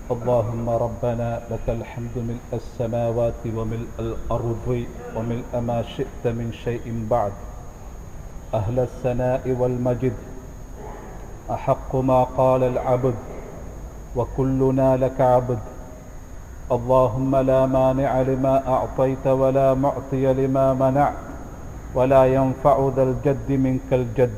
اللهم ربنا لك الحمد ملء السماوات وملء الأرض وملء ما شئت من شيء بعد أهل الثناء والمجد أحق ما قال العبد وكلنا لك عبد اللهم لا مانع لما أعطيت ولا معطي لما منعت ولا ينفع ذا الجد منك الجد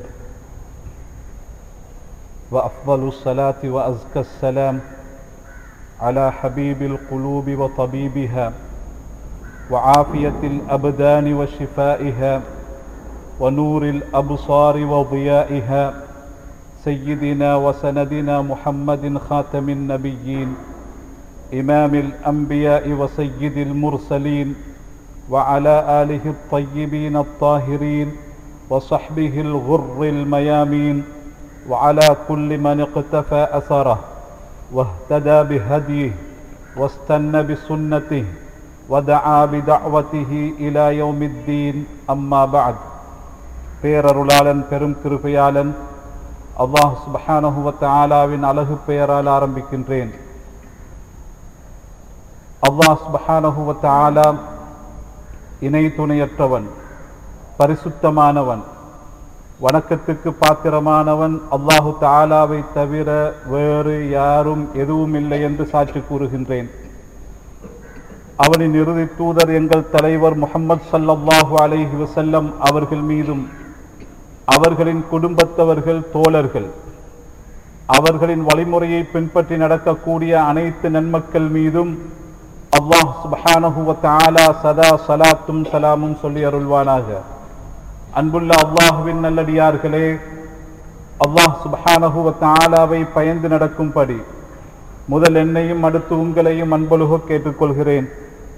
وأفضل الصلاة وأزكى السلام على حبيب القلوب وطبيبها وعافية الأبدان وشفائها ونور الأبصار وضيائها سيدنا وسندنا محمد خاتم النبيين إمام الأنبياء وسيد المرسلين وعلى آله الطيبين الطاهرين وصحبه الغر الميامين وعلى كل من اقتفى أثره واهتدى بهديه واستنى بسنته ودعا بدعوته إلى يوم الدين أما بعد பேரருளாளன் பெரும் கிருபையாளன் அல்லாஹ் சுபஹானஹு வ தஆலாவின் அழகு பெயரால் ஆரம்பிக்கின்றேன் அல்லாஹ் சுபஹானஹு வ தஆலா இணை துணையற்றவன் பரிசுத்தமானவன் வணக்கத்துக்கு பாத்திரமானவன் அல்லாஹு தாலாவை தவிர வேறு யாரும் எதுவும் இல்லை என்று சாட்சி கூறுகின்றேன் அவனின் இறுதி தூதர் எங்கள் தலைவர் முகமது சல்லல்லாஹு அலைஹி வசல்லம் அவர்கள் மீதும் அவர்களின் குடும்பத்தவர்கள் தோழர்கள் அவர்களின் வழிமுறையை பின்பற்றி நடக்கக்கூடிய அனைத்து நன்மக்கள் மீதும் அல்லாஹ் சுபஹானஹு வ தஆலா சதா சலாத்தும் சலாமும் சொல்லி அருள்வானாக அன்புள்ள அல்லாஹுவின் நல்லடியார்களே அல்லாஹ் சுபஹானஹு வ தஆலாவை பயந்து நடக்கும்படி முதல் என்னையும் அடுத்து உங்களையும் அன்பொழுக கேட்டுக்கொள்கிறேன்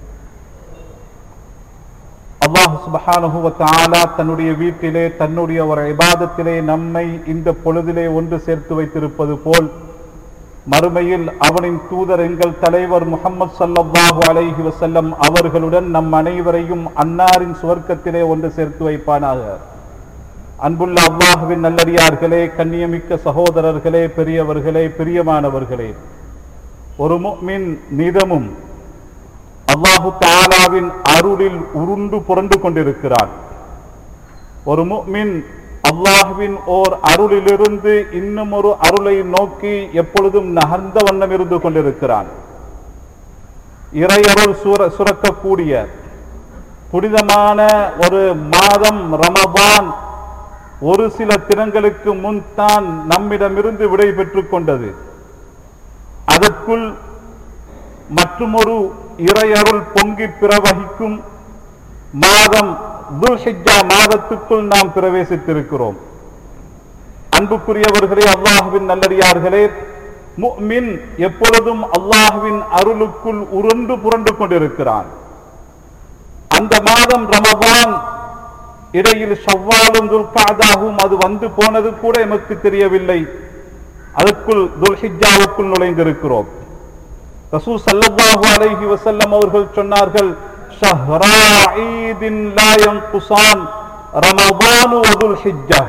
அல்லாஹ் சுபஹானஹு வ தஆலா தன்னுடைய வீட்டிலே தன்னுடைய ஒரு இபாதத்திலே நம்மை இந்த பொழுதிலே ஒன்று சேர்த்து வைத்திருப்பது போல் மறுமையில் அவனின் தூதர் எங்கள் தலைவர் முகமது சல்லல்லாஹு அலைஹி வசல்லம் அவர்களுடன் நம் அனைவரையும் அன்னாரின் சுவர்க்கத்திலே ஒன்று சேர்த்து வைப்பானாக அன்புள்ள அல்லாஹுவின் நல்லடியார்களே கண்ணியமிக்க சகோதரர்களே பெரியவர்களே பிரியமானவர்களே ஒரு முக்மின் நிதமும் அல்லாஹு தாலாவின் அருளில் உருண்டு புரண்டு கொண்டிருக்கிறான் ஒரு முக்மின் அல்லாஹுவின் ஓர் அருளிலிருந்து இன்னும் ஒரு அருளை நோக்கி எப்பொழுதும் நகர்ந்த வண்ணம் இருந்து கொண்டிருக்கிறான் இறையருள் சுர சுரக்கக்கூடிய புனிதமான ஒரு மாதம் ரமபான் ஒரு சில தினங்களுக்கு முன் தான் நம்மிடமிருந்து விடை பெற்றுக் கொண்டது அதற்குள் மற்றுமொரு இறையருள் பொங்கி பிரவகிக்கும் மாதம் துல்ஹிஜா மாதத்துக்குள் நாம் பிரவேசித்திருக்கிறோம் அன்புக்குரியவர்களே அல்லாஹுவின் நல்லடியார்களே முக்மின் எப்பொழுதும் அல்லாஹுவின் அருளுக்குள் உருண்டு புரண்டு கொண்டிருக்கிறான் அந்த மாதம் ரமபான் இடையில் ஷவ்வாலும் துல்காதாகவும் அது வந்து போனது கூட எமக்கு தெரியவில்லை அதற்குள் துல்ஹிஜாவுக்குள் நுழைந்திருக்கிறோம் ரசூ சல்லல்லாஹு அலைஹி வசல்லம் அவர்கள் சொன்னார்கள் ஷஹ்ரா ஈதின் லா யன்குசான் ரமபானு வதுல் ஹிஜ்ஜா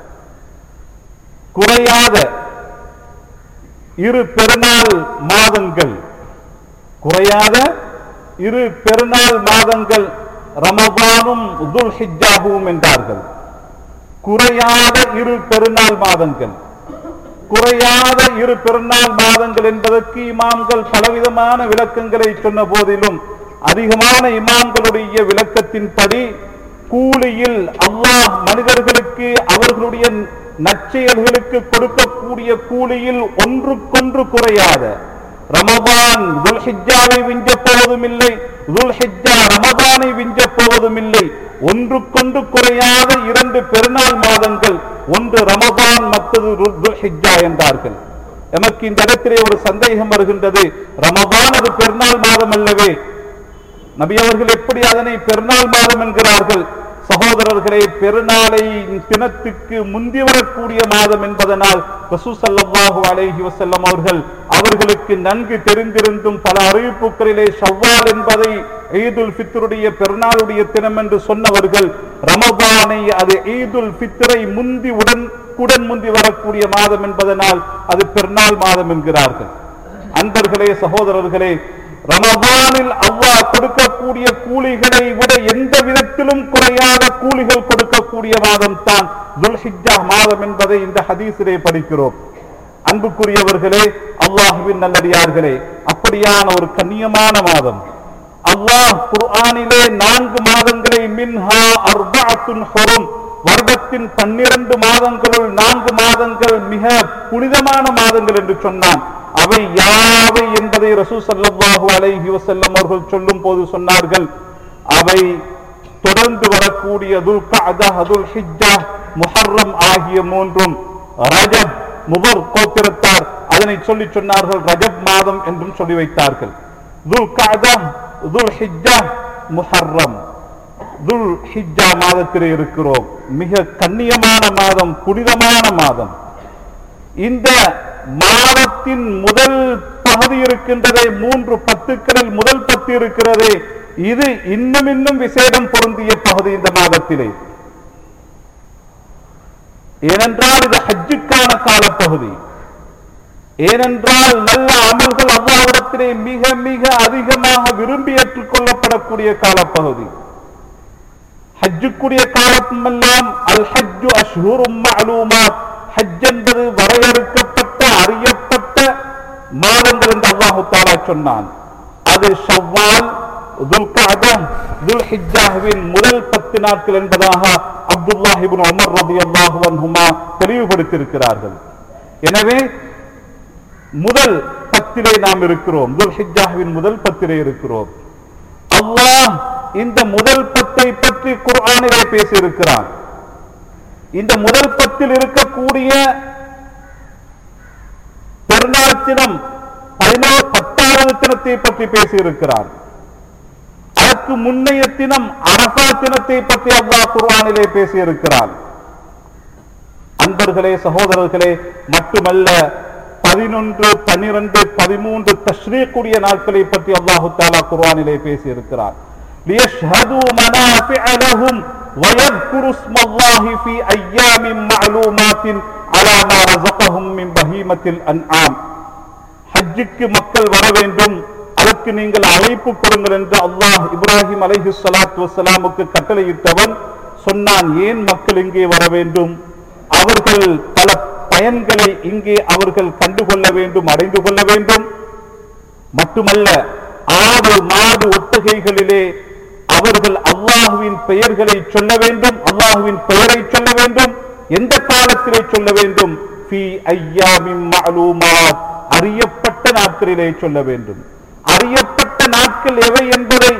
குறையாத இரு பெருநாள் மாதங்கள் குறையாத இரு பெருநாள் மாதங்கள் ரமபானும் துல் ஹிஜ்ஜாவும் என்றார்கள் குறையாத இரு பெருநாள் மாதங்கள் குறையாத இரு பெருநாள் மாதங்கள் என்பதற்கு இமாம்கள் பலவிதமான விளக்கங்களை சொன்ன போதிலும் அதிகமான இமாம்களுடைய விளக்கத்தின்படி கூலியில் அல்லாஹ் மனிதர்களுக்கு அவர்களுடைய நற்செயல்களுக்கு கொடுக்கக்கூடிய கூலியில் ஒன்றுக்கொன்று குறையாத ரமபான் துல்ஹிஜாவை விஞ்ச போவதும் இல்லை துல்ஹிஜா ரமபானை விஞ்ச போவதும் இல்லை ஒன்றுக்கொன்று குறையாத இரண்டு பெருநாள் மாதங்கள் ஒன்று ரமபான் மற்றது துல்ஹிஜா என்றார்கள் எமக்கு இந்த இடத்திலே ஒரு சந்தேகம் வருகின்றது ரமபான் அது பெருநாள் மாதம் அல்லவே நபி அவர்கள் எப்படி அதனை பெருநாள் மாதம் என்கிறார்கள் சகோதரர்களே பெருநாளை தினத்துக்கு முந்தி வரக்கூடிய மாதம் என்பதனால் ரசூ சல்லல்லாஹு அலைஹி வஸல்லம் அவர்கள் அவர்களுக்கு நன்கு தெரிந்திருந்தும் பல அறிவிப்புகளிலே ஷவ்வால் என்பதை ஈதுல் ஃபித்ருடைய பெருநாளுடைய தினம் என்று சொன்னவர்கள் ரமபானை அது ஈதுல் ஃபித்ரை முந்தி உடன் குடன் முந்தி வரக்கூடிய மாதம் என்பதனால் அது பெருநாள் மாதம் என்கிறார்கள் அன்பர்களே சகோதரர்களே ரமதானில் அல்லாஹ் கொடுக்கக்கூடிய கூலிகளை விட எந்த விதத்திலும் குறையாத கூலிகள் கொடுக்கக்கூடிய மாதம் தான் துல்ஹிஜா மாதம் என்பதை இந்த ஹதீஸிலே படிக்கிறோம் அன்புக்குரியவர்களே அல்லாஹுவின் நல்லடியார்களே அப்படியான ஒரு கண்ணியமான மாதம் அல்லாஹ் குர்ஆனிலே நான்கு மாதங்களை மின்ஹா அர்பஅத்துன் ஹுரும் வருடத்தின் பன்னிரண்டு மாதங்களுள் நான்கு மாதங்கள் மிக புனிதமான மாதங்கள் என்று சொன்னான் அவை யாவை என்பதை ரசூல் ஸல்லல்லாஹு அலைஹி வஸல்லம் அவர்கள் சொல்லும் போது சொன்னார்கள் அவை தொடர்ந்து வரக்கூடிய துல் கஅதா துல் ஹிஜ்ஜா முஹர்ரம் ஆகிய மூன்றும் ரஜப் முபர் கோத்திரத்தார் அதனை சொல்லி சொன்னார்கள் ரஜப் மாதம் என்றும் சொல்லி வைத்தார்கள் துல் கஅதா துல் ஹிஜ்ஜா முஹர்ரம் துல் ஹிஜ்ஜா மாதத்திலே இருக்கிறோம் மிக கண்ணியமான மாதம் புனிதமான மாதம் இந்த மாதத்தின் முதல் பகுதி இருக்கின்றதே மூன்று பத்துக்களில் முதல் பத்து இருக்கிறதே இது இன்னும் இன்னும் விசேடம் பொருந்திய பகுதி இந்த மாதத்திலே ஏனென்றால் இது ஹஜ்ஜுக்கான காலப்பகுதி ஏனென்றால் நல்ல அமல்கள் அல்லாவிடத்திலே மிக மிக அதிகமாக விரும்பி ஏற்றுக்கொள்ளப்படக்கூடிய காலப்பகுதி ஹஜ்ஜுக்குரிய காலமெல்லாம் அல் ஹஜ்ஜு அஷ்ஹுரும் மஅலூமாத் ஹஜ் என்பது வரையறுக்கப்பட்ட அறியப்பட்ட மாதங்கள் என்று அல்லாஹு தாலா சொன்னான் அது ஷவ்வால் துல்காதா துல்ஹிஜ்ஜாவின் முதல் பத்து நாட்கள் என்பதாக அப்துல்லாஹ் இப்னு உமர் ரலியல்லாஹு அன்ஹுமா தெளிவுபடுத்தியிருக்கிறார்கள் எனவே முதல் பத்திலே நாம் இருக்கிறோம் துல்ஹிஜ்ஜாவின் முதல் பத்திலே இருக்கிறோம் அல்லாஹ் இந்த முதல் பத்தை பற்றி குர்ஆனிலே பேசியிருக்கிறான் இந்த முதல் பத்தில் இருக்கக்கூடிய பெருநாள் தினம் பதினாறு பத்தாவது தினத்தை பற்றி பேசியிருக்கிறார் அதற்கு முன்னைய தினம் அரசா தினத்தை பற்றி அல்லாஹ் குர்ஆனிலே பேசியிருக்கிறார் அன்பர்களே சகோதரர்களே மட்டுமல்ல பதினொன்று பன்னிரண்டு பதிமூன்று தஸ்ரீக்குரிய நாட்களை பற்றி அல்லாஹு தாலா குர்ஆனிலே பேசியிருக்கிறார் ليشهدوا منافع لهم ويذكروا اسم الله في أيام معلومات على ما رزقهم من بهيمة الأنعام ஹஜ்ஜுக்கு மக்கள் வர வேண்டும் அதற்கு நீங்கள் அழைப்பு கொடுங்கள் என்று அல்லாஹ் இப்ராஹிம் அலைஹி ஸலாத்து வஸலாமுக்கு கட்டளையிட்டவன் சொன்னான் ஏன் மக்கள் இங்கே வர வேண்டும் அவர்கள் பல பயன்களை இங்கே அவர்கள் கண்டுகொள்ள வேண்டும் அடைந்து கொள்ள வேண்டும் மட்டுமல்ல ஆடு மாடு ஒட்டகைகளிலே அவர்கள் அல்லாஹுவின் பெயர்களை சொல்ல வேண்டும் அல்லாஹுவின் பெயரை சொல்ல வேண்டும் எந்த காலத்திலே சொல்ல வேண்டும் ஃபி ஐயாமின் மஅலூமாத் அறியப்பட்ட நாட்களிலே சொல்ல வேண்டும் அறியப்பட்ட நாட்கள் எவை என்பதை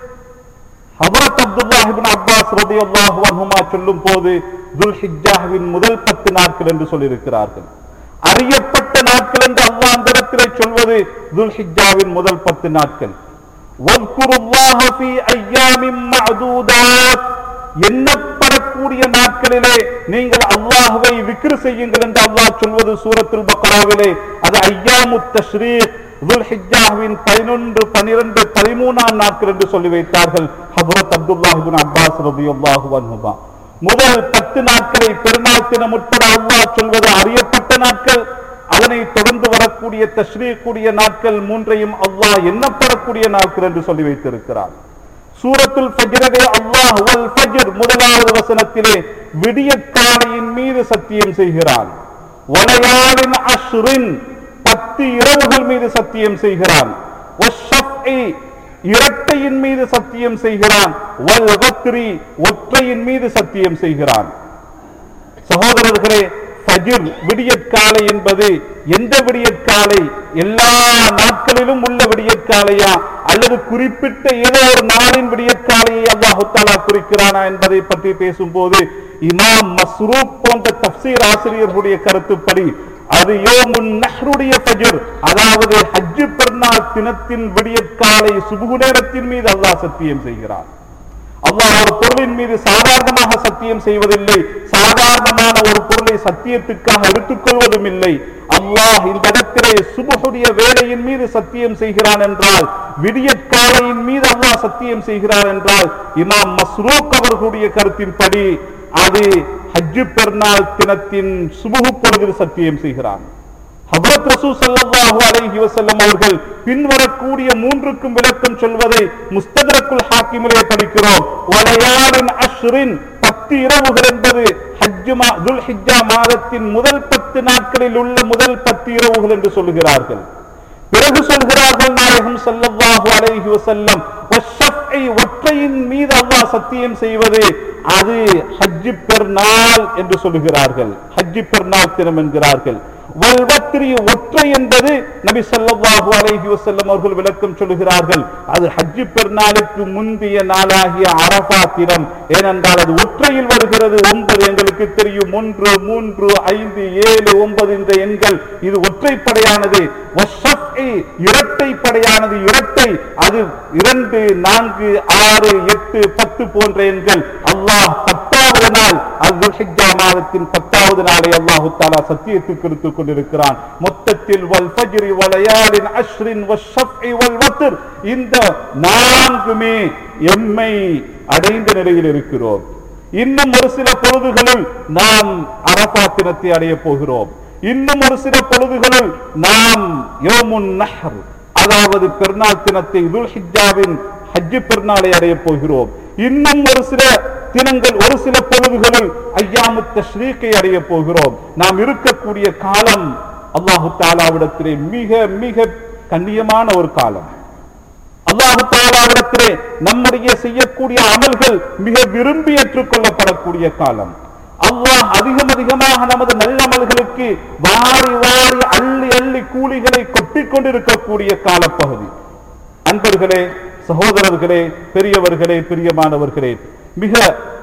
ஹஜரத் அப்துல்லாஹ் இப்னு அப்பாஸ் ரலியல்லாஹு அன்ஹுமா சொல்லும் போது துல்ஹிஜ்ஜாவின் முதல் பத்து நாட்கள் என்று சொல்லியிருக்கிறார்கள் அறியப்பட்ட நாட்கள் என்று அல்லாஹ் அந்த இடத்திலே சொல்வது துல்ஹிஜ்ஜாவின் முதல் பத்து நாட்கள் வذ்குருல்லாஹ ஃபீ ஐயாமின் மஅதூதாத் எண்ணப்படக்கூடிய நாட்களிலே நீங்கள் அல்லாஹ்வை விக்ரு செய்யுங்கள் என்று அல்லாஹ் சொல்வது சூரத்துல் பக்ராவிலே அது ஐயாமு தஷ்ரீக் துல்ஹிஜ்ஜாவின் பதினொன்று பனிரெண்டு பதிமூணாம் நாட்கள் என்று சொல்லி வைத்தார்கள் ஹபரத் அப்துல்லாஹ் இப்னு அப்பாஸ் ரலியல்லாஹு அன்ஹுமா முதல் பத்து நாட்களை பெருநாள் தினம் உட்பட அல்லாஹ் சொல்வது அறியப்பட்ட நாட்கள் அதனை தொடர்ந்து வரக்கூடிய தஸ்ரீக்கூடிய நாட்கள் மூன்றையும் அல்லாஹ் எண்ணப்படக்கூடிய நாட்கள் என்று சொல்லி வைத்திருக்கிறார் சூரத்துல் ஃபஜ்ரிலே அல்லாஹ் வல் ஃபஜ்ர் முதலாவது வசனத்திலே விடிய காலையின் மீது சத்தியம் செய்கிறான் வலையாளின் அஷ்ரின் பத்து இரவுகள் மீது சத்தியம் செய்கிறான் வஷ்ஷஃப்இ இரட்டையின் மீது சத்தியம் செய்கிறான் வல் வத்ரி ஒற்றையின் மீது சத்தியம் செய்கிறான் சகோதரர்களே ஃபஜ்ர் விடியற்காலை என்பது எந்த விடியற்காலை எல்லா நாட்களிலும் உள்ள விடியற்காலையா அல்லது குறிப்பிட்ட ஏதோ ஒரு நாளின் விடியற்காலையை அல்லாஹு தாலா குறிக்கிறானா என்பதை பற்றி பேசும்போது இமாம் மஸ்ரூப் போன்ற தப்சீர் ஆசிரியர்களுடைய கருத்துப்படி அது யோமுன் நஹ்ருடைய ஃபஜ்ர் அதாவது ஹஜ்ஜு பெருநாள் தினத்தின் விடியற்காலை சுபுகு நேரத்தின் மீது அல்லாஹ் சத்தியம் செய்கிறார் அல்லாஹ் ஒரு பொருளின் மீது சாதாரணமாக சத்தியம் செய்வதில்லை சாதாரணமான ஒரு பொருளை சத்தியத்துக்காக எடுத்துக்கொள்வதும் இல்லை அல்லாஹ் இந்த இடத்திலே சுபுடைய வேலையின் மீது சத்தியம் செய்கிறான் என்றால் விடியற்காலையின் மீது அல்லாஹ் சத்தியம் செய்கிறார் என்றால் இமாம் மஸ்ரூக் அவர்களுடைய கருத்தின்படி அது ஹஜ்ஜு பெருநாள் தினத்தின் சுபுகு பொழுதில் சத்தியம் செய்கிறான் ஹபரத் ஹதரத் ரசூல் ஸல்லல்லாஹு அலைஹி வஸல்லம் அவர்கள் பின்வரக்கூடிய மூன்றுக்கும் விளக்கம் சொல்வதை முஸ்ததரக்குல் ஹாக்கிமிலே படிக்கிறோம் வலையாலின் அஷ்ரின் பத்து இரவுகள் என்பது ஹஜ்ஜு மா துல் ஹிஜ்ஜா மாதத்தின் முதல் பத்து நாட்களில் உள்ள முதல் பத்து இரவுகள் என்று சொல்கிறார்கள் பிறகு சொல்கிறார்கள் நாயகம் ஸல்லல்லாஹு அலைஹி வஸல்லம் வஷ்ஷஃப்இ ஒற்றையின் மீது அல்லாஹ் சத்தியம் செய்வது அது ஹஜ்ஜி பெருநாள் என்று சொல்கிறார்கள் ஹஜ்ஜி பெருநாள் தினம் என்கிறார்கள் வல்வத்ரி ஒற்றை என்பது நபி ஸல்லல்லாஹு அலைஹி வஸல்லம் அவர்கள் விளக்கம் சொல்கிறார்கள் அது ஹஜ்ஜி பெருநாளுக்கு முந்தைய நாளாகிய அரஃபா தினம் ஏனென்றால் அது ஒற்றையில் வருகிறது ஒன்பது எங்களுக்கு தெரியும் ஒன்று மூன்று ஐந்து ஏழு ஒன்பது இந்த எண்கள் இது ஒற்றைப்படையானது வஷ்ஷஃப்இ இரட்டைப்படையானது இரட்டை அது இரண்டு நான்கு ஆறு எட்டு பத்து போன்ற எண்கள் அல்லாஹ் பத்தாவது நாள் அது ஹிஜ்ஜா மாதத்தின் பத்தாவது நாளை அல்லாஹு தாலா சத்தியத்துக்கு எடுத்துக் கொண்டிருக்கிறான் மொத்தத்தில் வல் ஃபஜ்ரி வலயாலின் அஷ்ரின் வஷ்ஷஃப்இ வல் வத்ர் இந்த நான்குமே எம்மை அடைந்த நிலையில் இருக்கிறோம் இன்னும் ஒரு சில பொழுதுகளில் நாம் அரபா தினத்தை அடைய போகிறோம் இன்னும் ஒரு சில பொழுதுகளில் நாம் யோமுன் நஹர் அதாவது பெருநாள் தினத்தை துல்ஹிஜாவின் ஹஜ்ஜு பெருநாளை அடைய போகிறோம் இன்னும் ஒரு சில தினங்கள் ஒரு சில பொழுதுகளில் ஐயாமு தஸ்ரீக்கை அடைய போகிறோம் நாம் இருக்கக்கூடிய காலம் அல்லாஹு தாலாவிடத்திலே மிக மிக கண்ணியமான ஒரு காலம் அல்லாஹு தாலாவிடத்திலே நம்முடைய செய்யக்கூடிய அமல்கள் மிக விரும்பி ஏற்றுக்கொள்ளப்படக்கூடிய காலம் அல்லாஹ் அதிகம் அதிகமாக நமது நல்லமல்களுக்கு வாரி வாரி அள்ளி அள்ளி கூலிகளை கொட்டிக் கொண்டிருக்கக்கூடிய காலப்பகுதி அன்பர்களே சகோதரர்களே பெரியவர்களே பிரியமானவர்களே மிக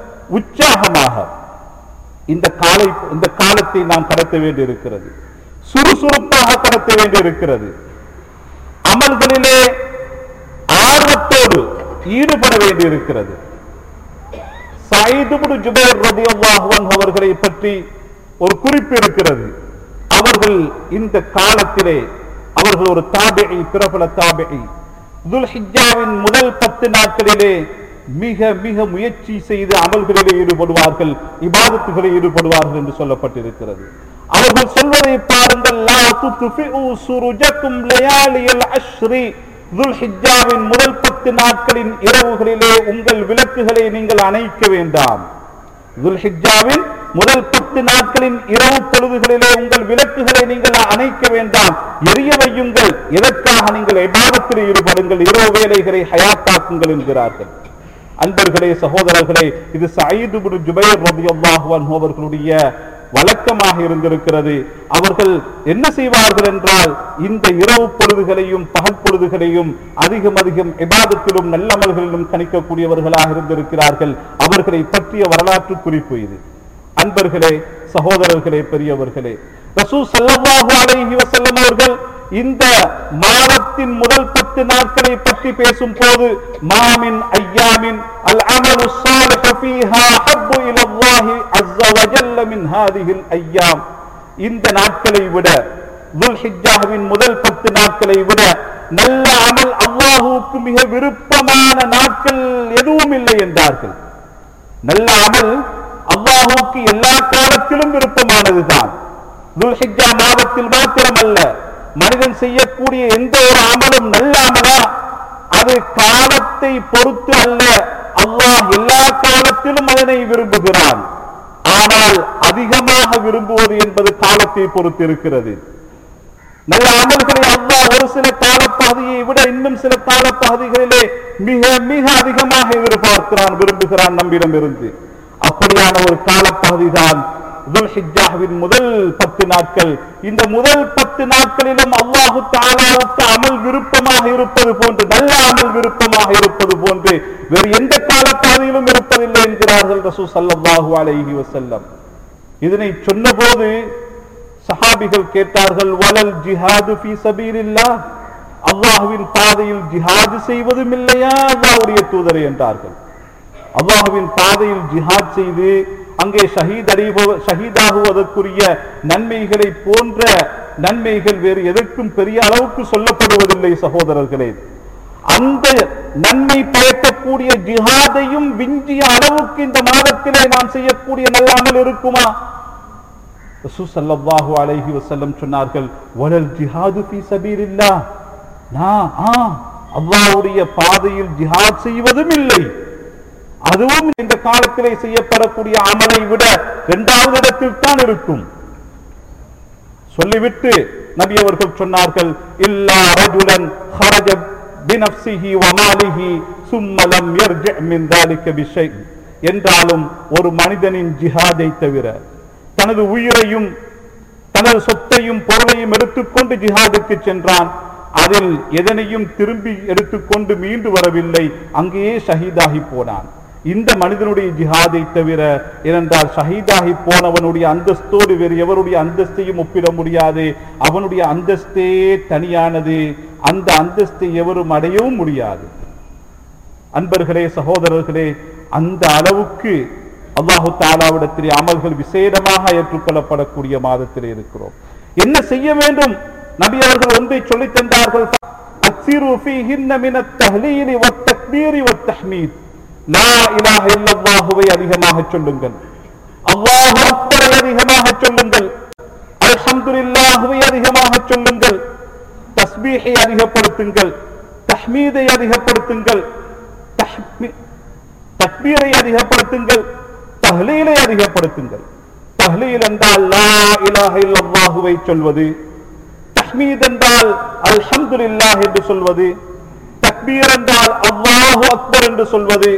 உற்சாகமாக இந்த காலை இந்த காலத்தை நாம் கடத்த வேண்டியிருக்கிறது சுறுசுறுப்பாக கடத்த வேண்டியிருக்கிறது அமல்களிலே ஆர்வத்தோடு ஈடுபட வேண்டியிருக்கிறது சைதுபுடு ஜுபைர் ரலியல்லாஹு அன்ஹு அவர்களை பற்றி ஒரு குறிப்பு இருக்கிறது அவர்கள் இந்த காலத்திலே அவர்கள் ஒரு தாபிஇ பிரபல தாபிஇ துல்ஹிஜ்ஜாவின் முதல் பத்து நாட்களிலே மிக மிக முயற்சி செய்து அமல்களிலே ஈடுபடுவார்கள் இபாதத்துகளில் ஈடுபடுவார்கள் என்று சொல்லப்பட்டிருக்கிறது அவர்கள் சொல்வதை பாருங்கள் லா துத்ஃபிஉ சுருஜக்கும் லயாலியல் அஷ்ரி துல்ஹிஜ்ஜாவின் முதல் பத்து நாட்களின் இரவுகளிலே உங்கள் விளக்குகளை நீங்கள் அணைக்க வேண்டாம் துல்ஹிஜ்ஜாவின் முதல் பத்து நாட்களின் இரவு பொழுதுகளிலே உங்கள் விளக்குகளை நீங்கள் அணைக்க வேண்டாம் எரிய வையுங்கள் எதற்காக நீங்கள் இபாதத்தில் ஈடுபடுங்கள் இரவு வேலைகளை ஹயாத்தாக்குங்கள் என்கிறார்கள் அன்பர்களே சகோதரர்களே இது சயீது பின் ஜுபைர் ரலியல்லாஹு அன்ஹு அவர்களுடைய வழக்கமாக இருந்திருக்கிறது அவர்கள் என்ன செய்வார்கள் என்றால் இந்த இரவு பொழுதுகளையும் பகல் பொழுதுகளையும் அதிகம் அதிகம் இபாதத்திலும் நல்லமல்களிலும் கணிக்கக்கூடியவர்களாக இருந்திருக்கிறார்கள் அவர்களை பற்றிய வரலாற்று குறிப்பு இது அன்பர்களே சகோதரர்களே பெரியவர்களே ரசூ ஸல்லல்லாஹு அலைஹி வஸல்லம் அவர்கள் இந்த மாதத்தின் முதல் பத்து நாட்களை பற்றி பேசும் போது மாமின் ஐயாமின் அல் அமலு ஸாலிஹு ஃபீஹா ஹப்பு இலல்லாஹி அஸ்ஸ வஜல்ல மின் ஹாதிஹில் ஐயாம் இந்த நாட்களை விட துல்ஹிஜ்ஜாவின் முதல் பத்து நாட்களை விட நல்ல அமல் அல்லாஹுவுக்கு மிக விருப்பமான நாட்கள் எதுவும் இல்லை என்றார்கள் நல்ல அமல் அல்லாஹுக்கு எல்லா காலத்திலும் விருப்பமானதுதான் துல்ஹிஜ்ஜா மாதத்தில் மாத்திரமல்ல மனிதன் செய்யக்கூடிய எந்த ஒரு அமலும் நல்ல அமலா அது காலத்தை பொறுத்து அல்ல அல்லாஹ் எல்லா காலத்திலும் அதனை விரும்புகிறான் ஆனால் அதிகமாக விரும்புவது என்பது காலத்தை பொறுத்து இருக்கிறது நல்ல அமல்களை அல்லாஹ் ஒரு சில காலப்பகுதியை விட இன்னும் சில காலப்பகுதிகளிலே மிக மிக அதிகமாக எதிர்பார்க்கிறான் விரும்புகிறான் நம்மிடம் இருந்து அப்படியான ஒரு காலப்பகுதி தான் துல்ஹிஜ்ஜாவின் முதல் பத்து நாட்கள் இந்த முதல் பத்து நாட்களிலும் அல்லாஹு தாலாவுக்கு அமல் விருப்பமாக இருப்பது போன்று நல்ல அமல் விருப்பமாக இருப்பது போன்று வேறு எந்த காலப்பகுதியிலும் இருப்பதில்லை என்கிறார்கள் ரசூ ஸல்லல்லாஹு அலைஹி வஸல்லம் இதனை சொன்னபோது சஹாபிகள் கேட்டார்கள் வலல் ஜிஹாது ஃபீ சபீலில்லாஹ் அல்லாஹ்வின் பாதையில் ஜிஹாது செய்வதும் இல்லையா அல்லாஹ்வுடைய தூதரை என்றார்கள் அல்லாஹ்வின் பாதையில் ஜிஹாத் செய்து அங்கே ஷஹீத் அடைவ ஷஹீதாகுவதற்குரிய நன்மைகளை போன்ற நன்மைகள் வேறு எதற்கும் பெரிய அளவுக்கு சொல்லப்படுவதில்லை சகோதரர்களே அந்த நன்மை பயக்கக்கூடிய ஜிஹாதையும் விஞ்சிய அளவுக்கு இந்த மாதத்திலே நாம் செய்யக்கூடிய நல்ல அமல் இருக்குமா ரசூல் ஸல்லல்லாஹு அலைஹி வஸல்லம் சொன்னார்கள் வலல் ஜிஹாது ஃபீ சபீலில்லாஹ் நான் ஆ அல்லாஹ்வுடைய பாதையில் ஜிஹாத் செய்வதும் இல்லை அதுவும் இந்த காலத்திலே செய்யப்படக்கூடிய அமலை விட இரண்டாவது இடத்தில் தான் இருக்கும் சொல்லிவிட்டு நபி அவர்கள் சொன்னார்கள் இல்லா ரஜுலன் ஹரஜ பினப்சிஹி வமாலிஹி சும்மலம் யர்ஜி மின் ذلك بشيء என்றாலும் ஒரு மனிதனின் ஜிஹாதை தவிர தனது உயிரையும் தனது சொத்தையும் பொருளையும் எடுத்துக்கொண்டு ஜிஹாதுக்கு சென்றான் அதில் எதனையும் திரும்பி எடுத்துக்கொண்டு மீண்டு வரவில்லை அங்கேயே ஷஹீதாகி போனான் இந்த மனிதனுடைய ஜிஹாதை தவிர ஏனென்றால் ஷஹீதாகி போனவனுடைய அந்தஸ்தோடு வேறு எவருடைய அந்தஸ்தையும் ஒப்பிட முடியாது அவனுடைய அந்தஸ்தே தனியானது அந்த அந்தஸ்தை எவரும் அடையவும் முடியாது அன்பர்களே சகோதரர்களே அந்த அளவுக்கு அல்லாஹு தாலாவிடத்திலே அமல்கள் விசேடமாக ஏற்றுக்கொள்ளப்படக்கூடிய மாதத்திலே இருக்கிறோம் என்ன செய்ய வேண்டும் நபி அவர்கள் ஒன்றை சொல்லித் தந்தார்கள் அக்ஸிரு ஃபீஹின்ன மினத் தஹ்லீலி வத்தக்பீரி வத்தஹ்மீத் லா இலாஹ இல்லல்லாஹுவை அதிகமாக சொல்லுங்கள் அல்லாஹு அக்பரை அதிகமாக சொல்லுங்கள் அல்ஹம்துலில்லாஹுவை அதிகமாக சொல்லுங்கள் தஸ்பீஹை அதிகப்படுத்துங்கள் தஹ்மீதை அதிகப்படுத்துங்கள் தஹ்மீ- தக்பீரை அதிகப்படுத்துங்கள் தஹ்லீலை அதிகப்படுத்துங்கள் தஹ்லீல் என்றால் லா இலாஹ இல்லல்லாஹுவை சொல்வது தஹ்மீத் என்றால் அல்ஹம்துலில்லாஹ் என்று சொல்வது தக்பீர் என்றால் அல்லாஹு அக்பர் என்று சொல்வது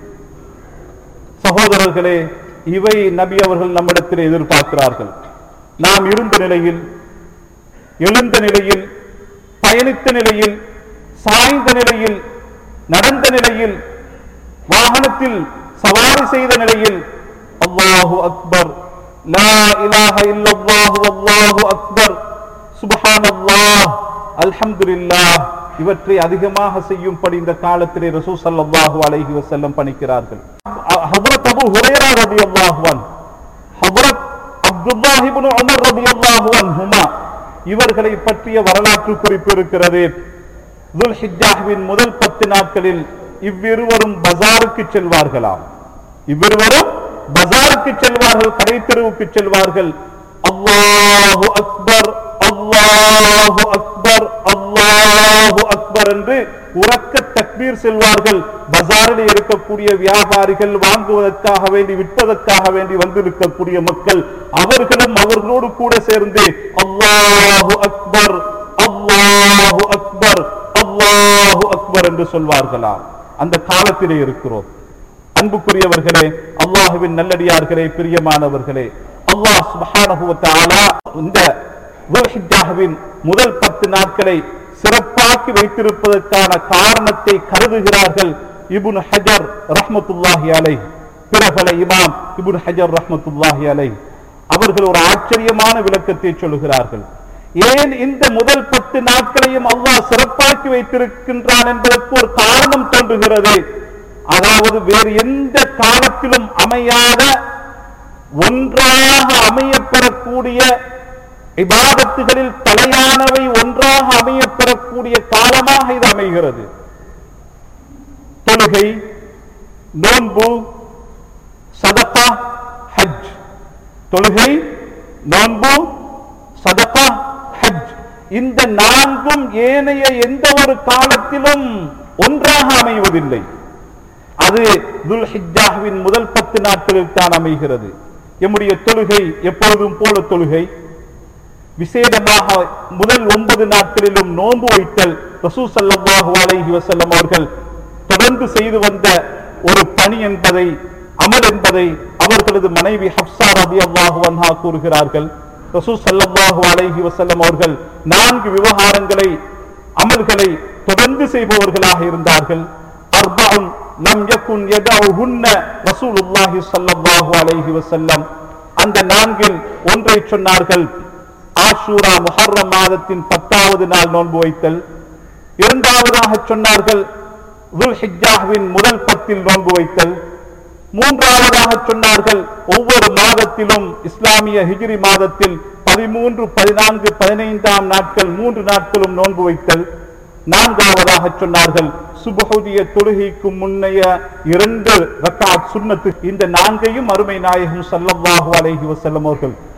சகோதரர்களே இவை நபி அவர்கள் நம்மிடத்தில் எதிர்பார்க்கிறார்கள் நாம் இருந்த நிலையில் எழுந்த நிலையில் பயணித்த நிலையில் சாய்ந்த நிலையில் நடந்த நிலையில் வாகனத்தில் சவாரி செய்த நிலையில் அல்லாஹு அக்பர் லா இலாஹ இல்லல்லாஹு அல்லாஹு அக்பர் சுப்ஹானல்லாஹ் அல்ஹம்துலில்லாஹ் இவற்றை அதிகமாக செய்யும்படி இந்த காலத்திலே ரசூல் ஸல்லல்லாஹு அலைஹி வஸல்லம் பணிக்கிறார்கள் ஹஜ்ரத் அபூ ஹுரைரா ரலியல்லாஹு அன்ஹு ஹஜ்ரத் அப்துல்லாஹ் இப்னு உமர் ரலியல்லாஹு அன்ஹுமா இவர்களை பற்றிய வரலாற்று குறிப்பு இருக்கிறது துல்ஹிஜ்ஜாஹ்வின் முதல் பத்து நாட்களில் இவ்விருவரும் பஜாருக்கு செல்வார்களாம் இவ்விருவரும் பஜாருக்கு செல்வார்கள் கடை தெருவுக்கு செல்வார்கள் அல்லாஹு அக்பர் அல்லாஹு அக்பர் அல்லாஹு அக்பர் என்று உறக்க தக்பீர் செல்வார்கள் பஜாரில் இருக்கக்கூடிய வியாபாரிகள் வாங்குவதற்காக வேண்டி விற்பதற்காக வேண்டி வந்திருக்கக்கூடிய மக்கள் அவர்களும் அவர்களோடு கூட சேர்ந்து அல்லாஹு அக்பர் அல்லாஹு அக்பர் அல்லாஹு அக்பர் என்று சொல்வார்களாம் அந்த காலத்திலே இருக்கிறோம் அன்புக்குரியவர்களே அல்லாஹுவின் நல்லடியார்களே பிரியமானவர்களே அல்லாஹ் சுப்ஹானஹு வ தஆலா இந்த துல்ஹிஜ்ஜாஹ்வின் முதல் பத்து நாட்களை சிறப்பாக்கி வைத்திருப்பதற்கான காரணத்தை கருதுகிறார்கள் இப்னு ஹஜர் ரஹ்மத்துல்லாஹி அலைஹ் பிரபல இமாம் இப்னு ஹஜர் ரஹ்மத்துல்லாஹி அலைஹ் அவர்கள் ஒரு ஆச்சரியமான விளக்கத்தை சொல்லுகிறார்கள் ஏன் இந்த முதல் பத்து நாட்களையும் அல்லாஹ் சிறப்பாக்கி வைத்திருக்கின்றான் என்பதற்கு ஒரு காரணம் தோன்றுகிறது அதாவது வேறு எந்த காலத்திலும் அமையாத ஒன்றாக அமையப்பெறக்கூடிய இபாதத்துகளில் தலையானவை ஒன்றாக அமையப்பெறக்கூடிய காலமாக இது அமைகிறது தொழுகை நோன்பு சதகா ஹஜ் தொழுகை நோன்பு சதகா ஹஜ் இந்த நான்கும் ஏனைய எந்த ஒரு காலத்திலும் ஒன்றாக அமைவதில்லை அது துல்ஹிஜாஹ்வின் முதல் பத்து நாட்களில் தான் அமைகிறது எம்முடைய தொழுகை எப்பொழுதும் போல தொழுகை விசேடமாக முதல் ஒன்பது நாட்களிலும் நோன்பு வைத்தல் ரசூ ஸல்லல்லாஹு அலைஹி வஸல்லம் அவர்கள் தொடர்ந்து செய்து வந்த ஒரு பணி என்பதை அமல் என்பதை அவர்களது மனைவி ஹப்சா ரலியல்லாஹு அன்ஹா கூறுகிறார்கள் ரசூ ஸல்லல்லாஹு அலைஹி வஸல்லம் அவர்கள் நான்கு விவகாரங்களை அமல்களை தொடர்ந்து செய்பவர்களாக இருந்தார்கள் அர்பஉன் லம் யகுன் யதஉஹுன்ன ரசூலுல்லாஹி ஸல்லல்லாஹு அலைஹி வஸல்லம் அந்த நான்கில் ஒன்றை சொன்னார்கள் ஆஷூரா முஹர்ரம் மாதத்தின் பத்தாவது நாள் நோன்பு வைத்தல் இரண்டாவதாக சொன்னார்கள் துல்ஹிஜ்ஜாஹ்வின் முதல் பத்தில் நோன்பு வைத்தல் மூன்றாவதாக சொன்னார்கள் ஒவ்வொரு மாதத்திலும் இஸ்லாமிய ஹிஜ்ரி மாதத்தில் பதிமூன்று பதினான்கு பதினைந்தாம் நாட்கள் மூன்று நாட்களும் நோன்பு வைத்தல் நான்காவதாக சொன்னார்கள் சுபஹுதிய தொழுகைக்கு முன்னைய இரண்டு ரக்காத் சுன்னத்து இந்த நான்கையும் அருமை நாயகம் ஸல்லல்லாஹு அலைஹி வஸல்லம் அவர்கள்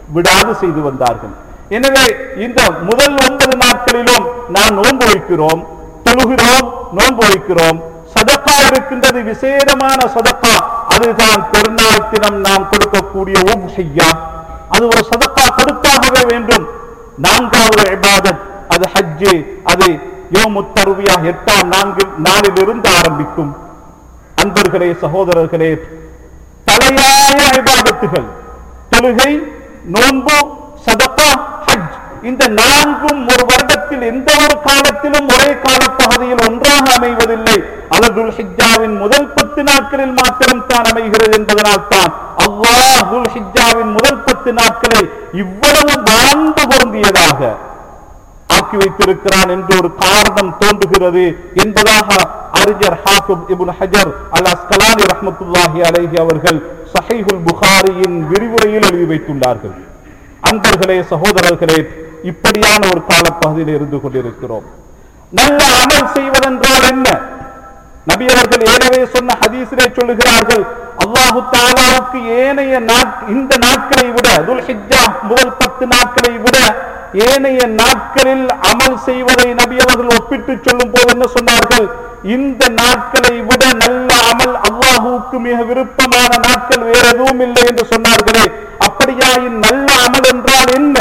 விடாது செய்து வந்தார்கள் எனவே இந்த முதல் ஒன்பது நாட்களிலும் நாம் நோன்பு வைக்கிறோம் தொழுகிறோம் நோன்பு வைக்கிறோம் சதக்கா இருக்கின்றது விசேடமான சதக்கா அதுதான் பெருநாள் தினம் நாம் கொடுக்கக்கூடிய ஓம் செய்யா அது ஒரு சதக்கா கொடுத்தாகவே வேண்டும் நான்காவது இபாதத் அது ஹஜ்ஜு அது யோமு தருவியா எட்டாம் நான்கு நாளில் இருந்து ஆரம்பிக்கும் அன்பர்களே சகோதரர்களே தலையாய இபாதத்துகள் தொழுகை நோன்பு சதக்கா ஹஜ் இந்த நான்கும் ஒரு வருடத்தில் எந்த ஒரு காலத்திலும் ஒரே காலப்பகுதியில் ஒன்றாக அமைவதில்லை அலதுல் ஹிஜ்ஜாவின் முதல் பத்து நாட்களில் மாத்திரம் தான் அமைகிறது என்பதனால் தான் அல்லாஹ் துல் ஹிஜ்ஜாவின் முதல் பத்து நாட்களை இவ்வளவு வாழ்ந்து பொருந்தியதாக ஆக்கி வைத்திருக்கிறான் என்று ஒரு காரணம் தோன்றுகிறது என்பதாக அறிஞர் ஹாஃபிப் இப்னு ஹஜர் அல் அஸ்கலானி ரஹ்மத்துல்லாஹி அலைஹி அவர்கள் சஹீஹுல் புகாரியின் விரிவுரையில் எழுதி வைத்துள்ளார்கள் அன்பர்களே சகோதரர்களே இப்படியான ஒரு காலப்பகுதியில் இருந்து கொண்டிருக்கிறோம் நல்ல அமல் செய்வதென்றால் என்ன நபி அவர்கள் ஏற்கனவே சொன்ன ஹதீஸிலே சொல்லுகிறார்கள் அல்லாஹு தாலாவுக்கு ஏனைய நாட் இந்த நாட்களை விட துல்ஹிஜ்ஜா முதல் பத்து நாட்களை விட ஏனைய நாட்களில் அமல் செய்வதை நபி அவர்கள் ஒப்பிட்டு சொல்லும் போது என்ன சொன்னார்கள் இந்த நாட்களை விட நல்ல அமல் அல்லாஹுவுக்கு மிக விருப்பமான நாட்கள் வேற எதுவும் இல்லை என்று சொன்னார்களே அப்படியாயின் நல்ல அமல் என்றால் என்ன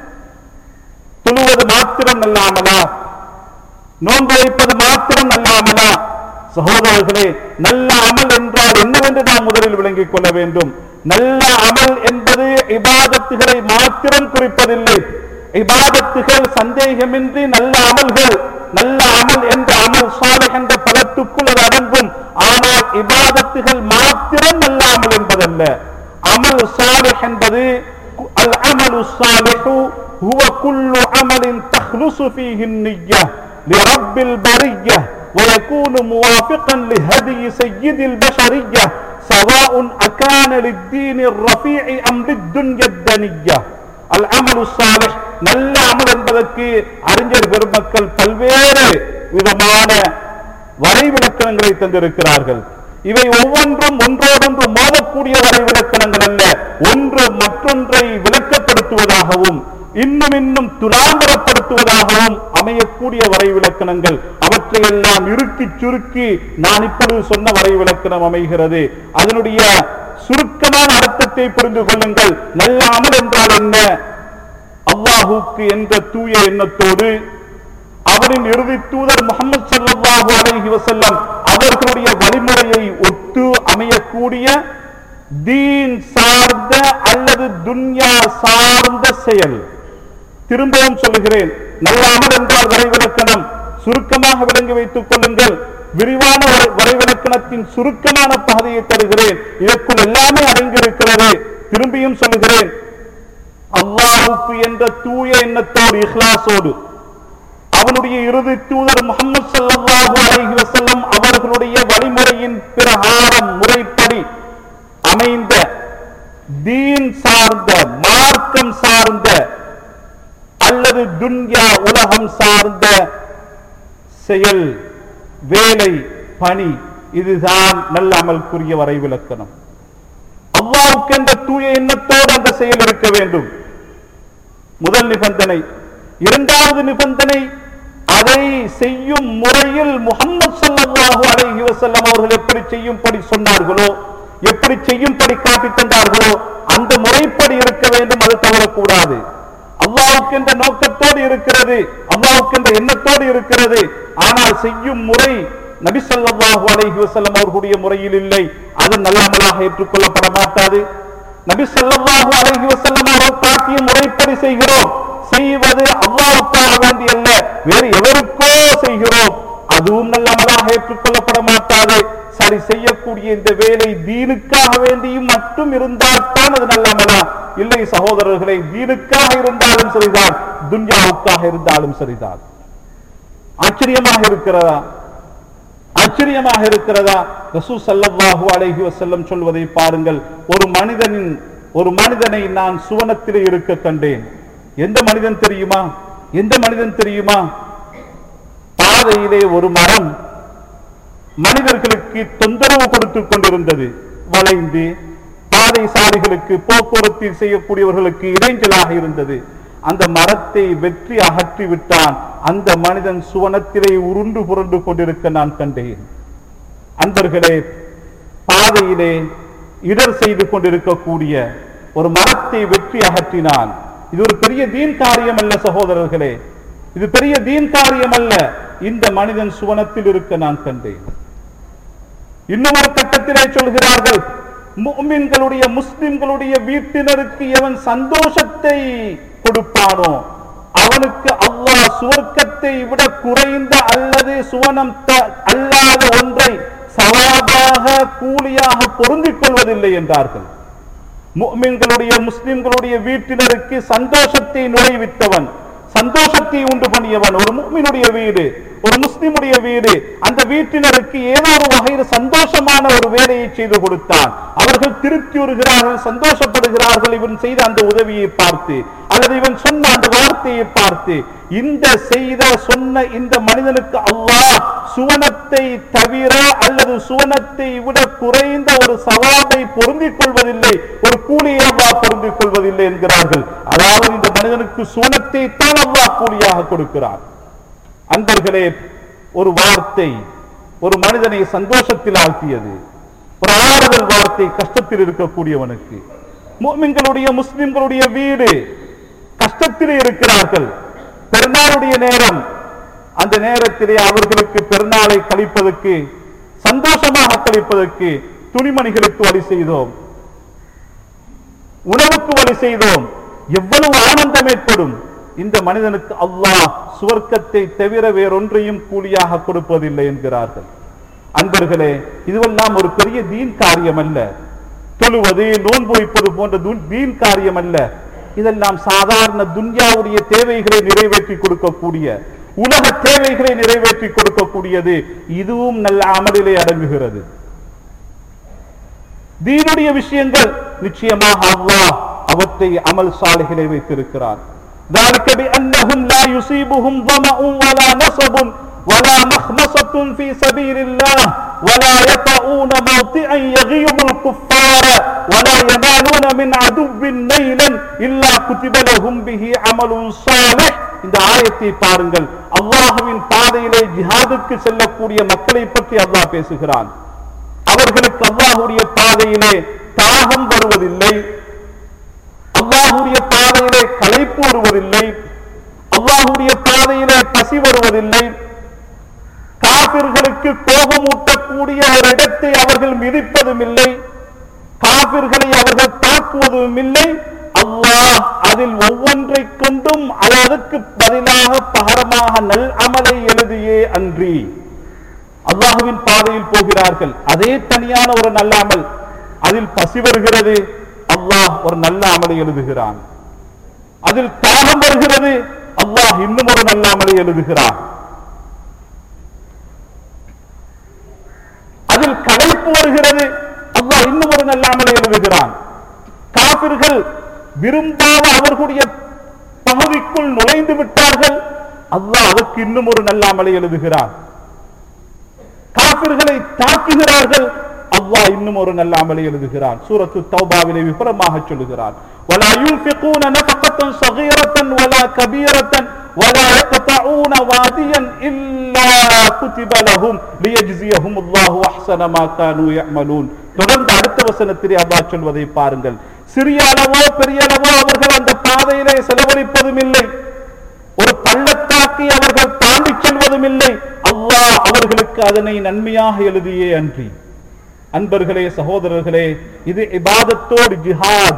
தொழுவது மாத்திரம் நல்ல அமலா நோன்பு வைப்பது மாத்திரம் நல்ல அமலா சகோதரர்களே நல்ல அமல் என்றால் என்னவென்று நாம் முதலில் விளங்கிக் கொள்ள வேண்டும் நல்ல அமல் என்பது இபாதத்துகளை மாத்திரம் குறிப்பதில்லை இபாதத்துகள் சந்தேகமின்றி நல்ல அமல்கள் நல்ல அமல் என்ற அமல் சாலிஹ் என்ற பலத்துக்குள் அது அடங்கும் ஆனால் இபாதத்துகள் மாத்திரம் நல்ல அமல் என்பதல்ல அமல் சாலிஹ் என்பது அல் அமலு சாலிஹு هو كل عمل تخلص فيه النية لرب البرية ويكون موافقا لهدي سيد البشرية سواء أكان للدين الرفيع أم للدنيا الدنية العمل الصالح நல்ல அமல் என்பதற்கு அறிஞர் பெருமக்கள் பல்வேறு விதமான வரைவிலக்கணங்களை தந்திருக்கிறார்கள் இவை ஒவ்வொன்றும் ஒன்றோடொன்று மோதக்கூடிய வரைவிலக்கணங்கள் அல்ல ஒன்று மற்றொன்றை விளக்கப்படுத்துவதாகவும் இன்னும் இன்னும் துலாந்தரப்படுத்துவதாகவும் அமையக்கூடிய வரைவிலக்கணங்கள் அவற்றையெல்லாம் இறுக்கி சுருக்கி நான் இப்பொழுது சொன்ன வரைவிலக்கணம் அமைகிறது அதனுடைய சுருக்கமான அர்த்தத்தை புரிந்து கொள்ளுங்கள் நல்ல அமல் என்றால் என்ன அல்லாஹுக்கு என்ற தூய எண்ணத்தோடு அவரின் இறுதி தூதர் முகமது ஸல்லல்லாஹு அலைஹி வஸல்லம் அவர்களுடைய வழிமுறையை ஒத்து அமையக்கூடிய தீன் சார்ந்த அல்லது துன்யா சார்ந்த செயல் திரும்பவும் சொல்லுகிறேன் நல்ல அமல் என்றால் வரைவிலக்கணம் சுருக்கமாக விளங்கி வைத்துக் கொள்ளுங்கள் விரிவான வரை- வரைவிலக்கணத்தின் சுருக்கமான பகுதியை தருகிறேன் இதற்குள் எல்லாமே அடங்கியிருக்கிறது திரும்பியும் சொல்லுகிறேன் அல்லாஹுக்கு என்ற தூய எண்ணத்தோடு இஹ்லாஸோடு அவனுடைய இறுதி தூதர் முகமது ஸல்லல்லாஹு அலைஹி வஸல்லம் அவர்களுடைய வழிமுறையின் பிரகாரம் முறைப்படி அமைந்த தீன் சார்ந்த மார்க்கம் சார்ந்த அல்லது துன்யா உலகம் சார்ந்த செயல் வேலை பணி இதுதான் நல்ல அமல்குரிய வரைவிலக்கணம் அல்லாவுக்கு என்ற தூய எண்ணத்தோடு அந்த செயல் இருக்க வேண்டும் முதல் நிபந்தனை இரண்டாவது நிபந்தனை அதை செய்யும் முறையில் முகமது ஸல்லல்லாஹு அலைஹி வஸல்லம் அவர்கள் எப்படி செய்யும்படி சொன்னார்களோ எப்படி செய்யும்படி காட்டி தந்தார்களோ அந்த முறைப்படி இருக்க வேண்டும் அது தவறக்கூடாது அல்லாஹ்வுக்கு என்ற நோக்கத்தோடு இருக்கிறது அல்லாஹ்வுக்கு என்ற எண்ணத்தோடு இருக்கிறது ஆனால் செய்யும் முறை நபி ஸல்லல்லாஹு அலைஹி வஸல்லம் அவர்களுடைய முறையில் இல்லை அது நல்ல அமலாக ஏற்றுக்கொள்ளப்பட மாட்டாது நபி ஸல்லல்லாஹு அலைஹி வஸல்லம் அவர்கள் காட்டிய முறைப்படி செய்கிறோம் செய்வது அல்லாஹ்வுக்காக வேண்டி அல்ல வேறு எவருக்கோ செய்கிறோம் அதுவும் நல்ல அமலாக ஏற்றுக்கொள்ளப்பட மாட்டாது சரி செய்யக்கூடிய இந்த வேலை தீனுக்காக வேண்டியும் மட்டும் இருந்தால் தான் அது நல்ல அமலா இல்லை சகோதரர்களை தீனுக்காக இருந்தாலும் சரிதான் துன்யாவுக்காக இருந்தாலும் சரிதான் ஆச்சரியமாக இருக்கிறதா ஆச்சரியமாக இருக்கிறதா ரசூ ஸல்லல்லாஹு அலைஹி வஸல்லம் சொல்வதை பாருங்கள் ஒரு மனிதனின் ஒரு மனிதனை நான் சுவனத்திலே இருக்க கண்டேன் எந்த மனிதன் தெரியுமா எந்த மனிதன் தெரியுமா பாதையிலே ஒரு மரம் மனிதர்களுக்கு தொந்தரவு கொடுத்து கொண்டிருந்தது வளைந்து பாதைசாரிகளுக்கு போக்குவரத்து செய்யக்கூடியவர்களுக்கு இடைஞ்சலாக இருந்தது அந்த மரத்தை வெற்றி அகற்றி விட்டான் அந்த மனிதன் சுவனத்திலே உருண்டு புரண்டு கொண்டிருக்க நான் கண்டேன் அன்பர்களே பாதையிலே இடர் செய்து கொண்டிருக்கக்கூடிய ஒரு மரத்தை வெற்றி அகற்றினான் இது ஒரு பெரிய தீன் காரியம் அல்ல சகோதரர்களே இது பெரிய தீன் காரியம் அல்ல இந்த மனிதன் சுவனத்தில் இருக்க நான் கண்டேன் இன்னும் ஒரு கட்டத்திலே சொல்கிறார்கள் முஃமின்களுடைய முஸ்லிம்களுடைய வீட்டினருக்கு எவன் சந்தோஷத்தை கொடுப்பானோ அவனுக்கு அல்லாஹ் சுவர்க்கத்தை விட குறைந்த அல்லது சுவனம் த- அல்லாத ஒன்றை சவாபாக கூலியாக பொருந்திக் கொள்வதில்லை என்றார்கள் முஃமின்களுடைய முஸ்லிம்களுடைய வீட்டினருக்கு சந்தோஷத்தை நுழைவித்தவன் சந்தோஷத்தை உண்டு பண்ணியவன் ஒரு முஃமினுடைய வீடு ஒரு முஸ்லிமுடைய வீடு அந்த வீட்டினருக்கு ஏதோ ஒரு வகையில் சந்தோஷமான ஒரு வேலையை செய்து கொடுத்தான் அவர்கள் திருப்தி வருகிறார்கள் சந்தோஷப்படுகிறார்கள் இவன் செய்த அந்த உதவியை பார்த்து அல்லது இவன் சொன்ன அந்த வார்த்தையை பார்த்து இந்த செய்த சொன்ன இந்த மனிதனுக்கு அல்லாஹ் சுவனத்தை தவிர அல்லது சுவனத்தை விட குறைந்த ஒரு சவாபை பொருந்திக் கொள்வதில்லை ஒரு கூலியை அல்லாஹ் பொருந்திக் கொள்வதில்லை என்கிறார்கள் அதாவது இந்த மனிதனுக்கு சுவனத்தை தான் அல்லாஹ் கூலியாக கொடுக்கிறார் அன்பர்களே ஒரு வார்த்தை ஒரு மனிதனை சந்தோஷத்தில் ஆழ்த்தியது ஒரு ஆறுதல் வார்த்தை கஷ்டத்தில் இருக்கக்கூடியவனுக்கு முஃமின்களுடைய முஸ்லிம்களுடைய வீடு கஷ்டத்தில் இருக்கிறார்கள் பெருநாளுடைய நேரம் அந்த நேரத்திலே அவர்களுக்கு பெருநாளை கழிப்பதற்கு சந்தோஷமாக கழிப்பதற்கு துணிமணிகளுக்கு வழி செய்தோம் உணவுக்கு வழி செய்தோம் எவ்வளவு ஆனந்தம் ஏற்படும் இந்த மனிதனுக்கு அல்லாஹ் சுவர்க்கத்தை தவிர வேறொன்றையும் கூலியாக கொடுப்பதில்லை என்கிறார்கள் அன்பர்களே இதுவெல்லாம் ஒரு பெரிய தீன் காரியம் அல்ல தொழுவது நோன்பு வைப்பது போன்ற து- தீன் காரியம் அல்ல இதெல்லாம் சாதாரண துன்யாவுடைய தேவைகளை நிறைவேற்றி கொடுக்கக்கூடிய உலக தேவைகளை நிறைவேற்றி கொடுக்கக்கூடியது இதுவும் நல்ல அமலிலே அடங்குகிறது தீனுடைய விஷயங்கள் நிச்சயமாக அல்லாஹ் அவற்றை அமல் சாலைகளை வைத்திருக்கிறார் ذلك بأنهم لا يصيبهم ظمأ ولا نصب ولا مخمصة في سبيل الله ولا يطؤون موطئا يغيظ الكفار ولا ينالون من عدو نيلا إلا كتب لهم به عمل صالح இந்த ஆயத்தை பாருங்கள் அல்லாஹ்வின் பாதையிலே ஜிஹாதுக்கு செல்லக்கூடிய மக்களை பற்றி அல்லாஹ் பேசுகிறான் அவர்களுக்கு அல்லாஹுடைய பாதையிலே தாகம் வருவதில்லை அல்லாஹுடைய பாதையிலே களைப்பு வருவதில்லை அல்லாஹுடைய பாதையிலே பசி வருவதில்லை காபிர்களுக்கு கோபமூட்டக்கூடிய ஒரு இடத்தை அவர்கள் மிதிப்பதும் இல்லை காபிர்களை அவர்கள் தாக்குவதும் இல்லை அல்லாஹ் அதில் ஒவ்வொன்றை கொண்டும் அதற்கு பதிலாக பகரமாக நல் அமலை எழுதியே அன்றி அல்லாஹுவின் பாதையில் போகிறார்கள் அதே தனியான ஒரு நல்ல அமல் அதில் பசி வருகிறது அல்லாஹ் ஒரு நல்ல அமலை எழுதுகிறான் அதில் தாகம் வருகிறது அல்லாஹ் இன்னும் ஒரு நல்ல அமலை எழுதுகிறான் அதில் களைப்பு வருகிறது அல்லாஹ் இன்னும் ஒரு நல்ல அமலை எழுதுகிறான் காபிர்கள் விரும்பாத அவர்களுடைய பகுதிக்குள் நுழைந்து விட்டார்கள் அல்லாஹ் அதற்கு இன்னும் ஒரு நல்ல அமலை எழுதுகிறான் காபிர்களை தாக்குகிறார்கள் அல்லாஹ் இன்னும் ஒரு நல்ல அமலை எழுதுகிறான் சூரத்து தௌபாவிலே விபரமாக சொல்லுகிறான் ولا ينفقون نفقة صغيرة ولا كبيرة ولا يقطعون واديا إلا كتب لهم ليجزيهم الله أحسن ما كانوا يعملون தொடர்ந்து அடுத்த வசனத்திலே அல்லாஹ் சொல்வதை பாருங்கள் சிறிய அளவோ பெரிய அளவோ அவர்கள் அந்த பாதையிலே செலவழிப்பதும் இல்லை ஒரு பள்ளத்தாக்கை அவர்கள் தாண்டி செல்வதும் இல்லை அல்லாஹ் அவர்களுக்கு அதனை நன்மையாக எழுதியே அன்றி அன்பர்களே சகோதரர்களே இது இபாதத்தோடு ஜிஹாத்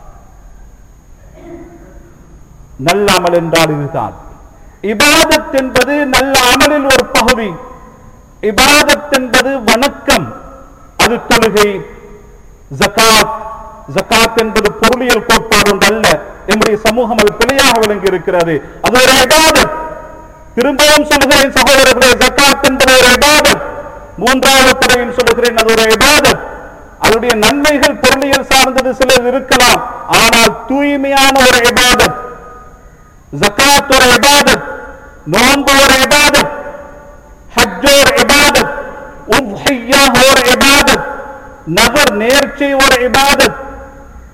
நல்ல அமல் என்றால் இதுதான் இபாதத் என்பது நல்ல அமலில் ஒரு பகுதி இபாதத் என்பது வணக்கம் அது தொழுகை ஜகாத் ஜகாத் என்பது பொருளியல் கோட்பாடு ஒன்று அல்ல நம்முடைய சமூகம் அது பிழையாக விளங்கி இருக்கிறது அது ஒரு இபாதத் திரும்பவும் சொல்கிறேன் சகோதரர்களே ஜகாத் என்பது ஒரு இபாதத் மூன்றாவது தடவையும் சொல்லுகிறேன் அது ஒரு இபாதத் அதனுடைய நன்மைகள் பொருளியல் சார்ந்தது சிலது இருக்கலாம் ஆனால் தூய்மையான ஒரு இபாதத் ஜகாத் ஒரு இபாதத் நோன்பு ஒரு இபாதத் ஹஜ் ஒரு இபாதத் உத்ஹிய்யா ஒரு இபாதத் நகர் நேர்ச்சை ஒரு இபாதத்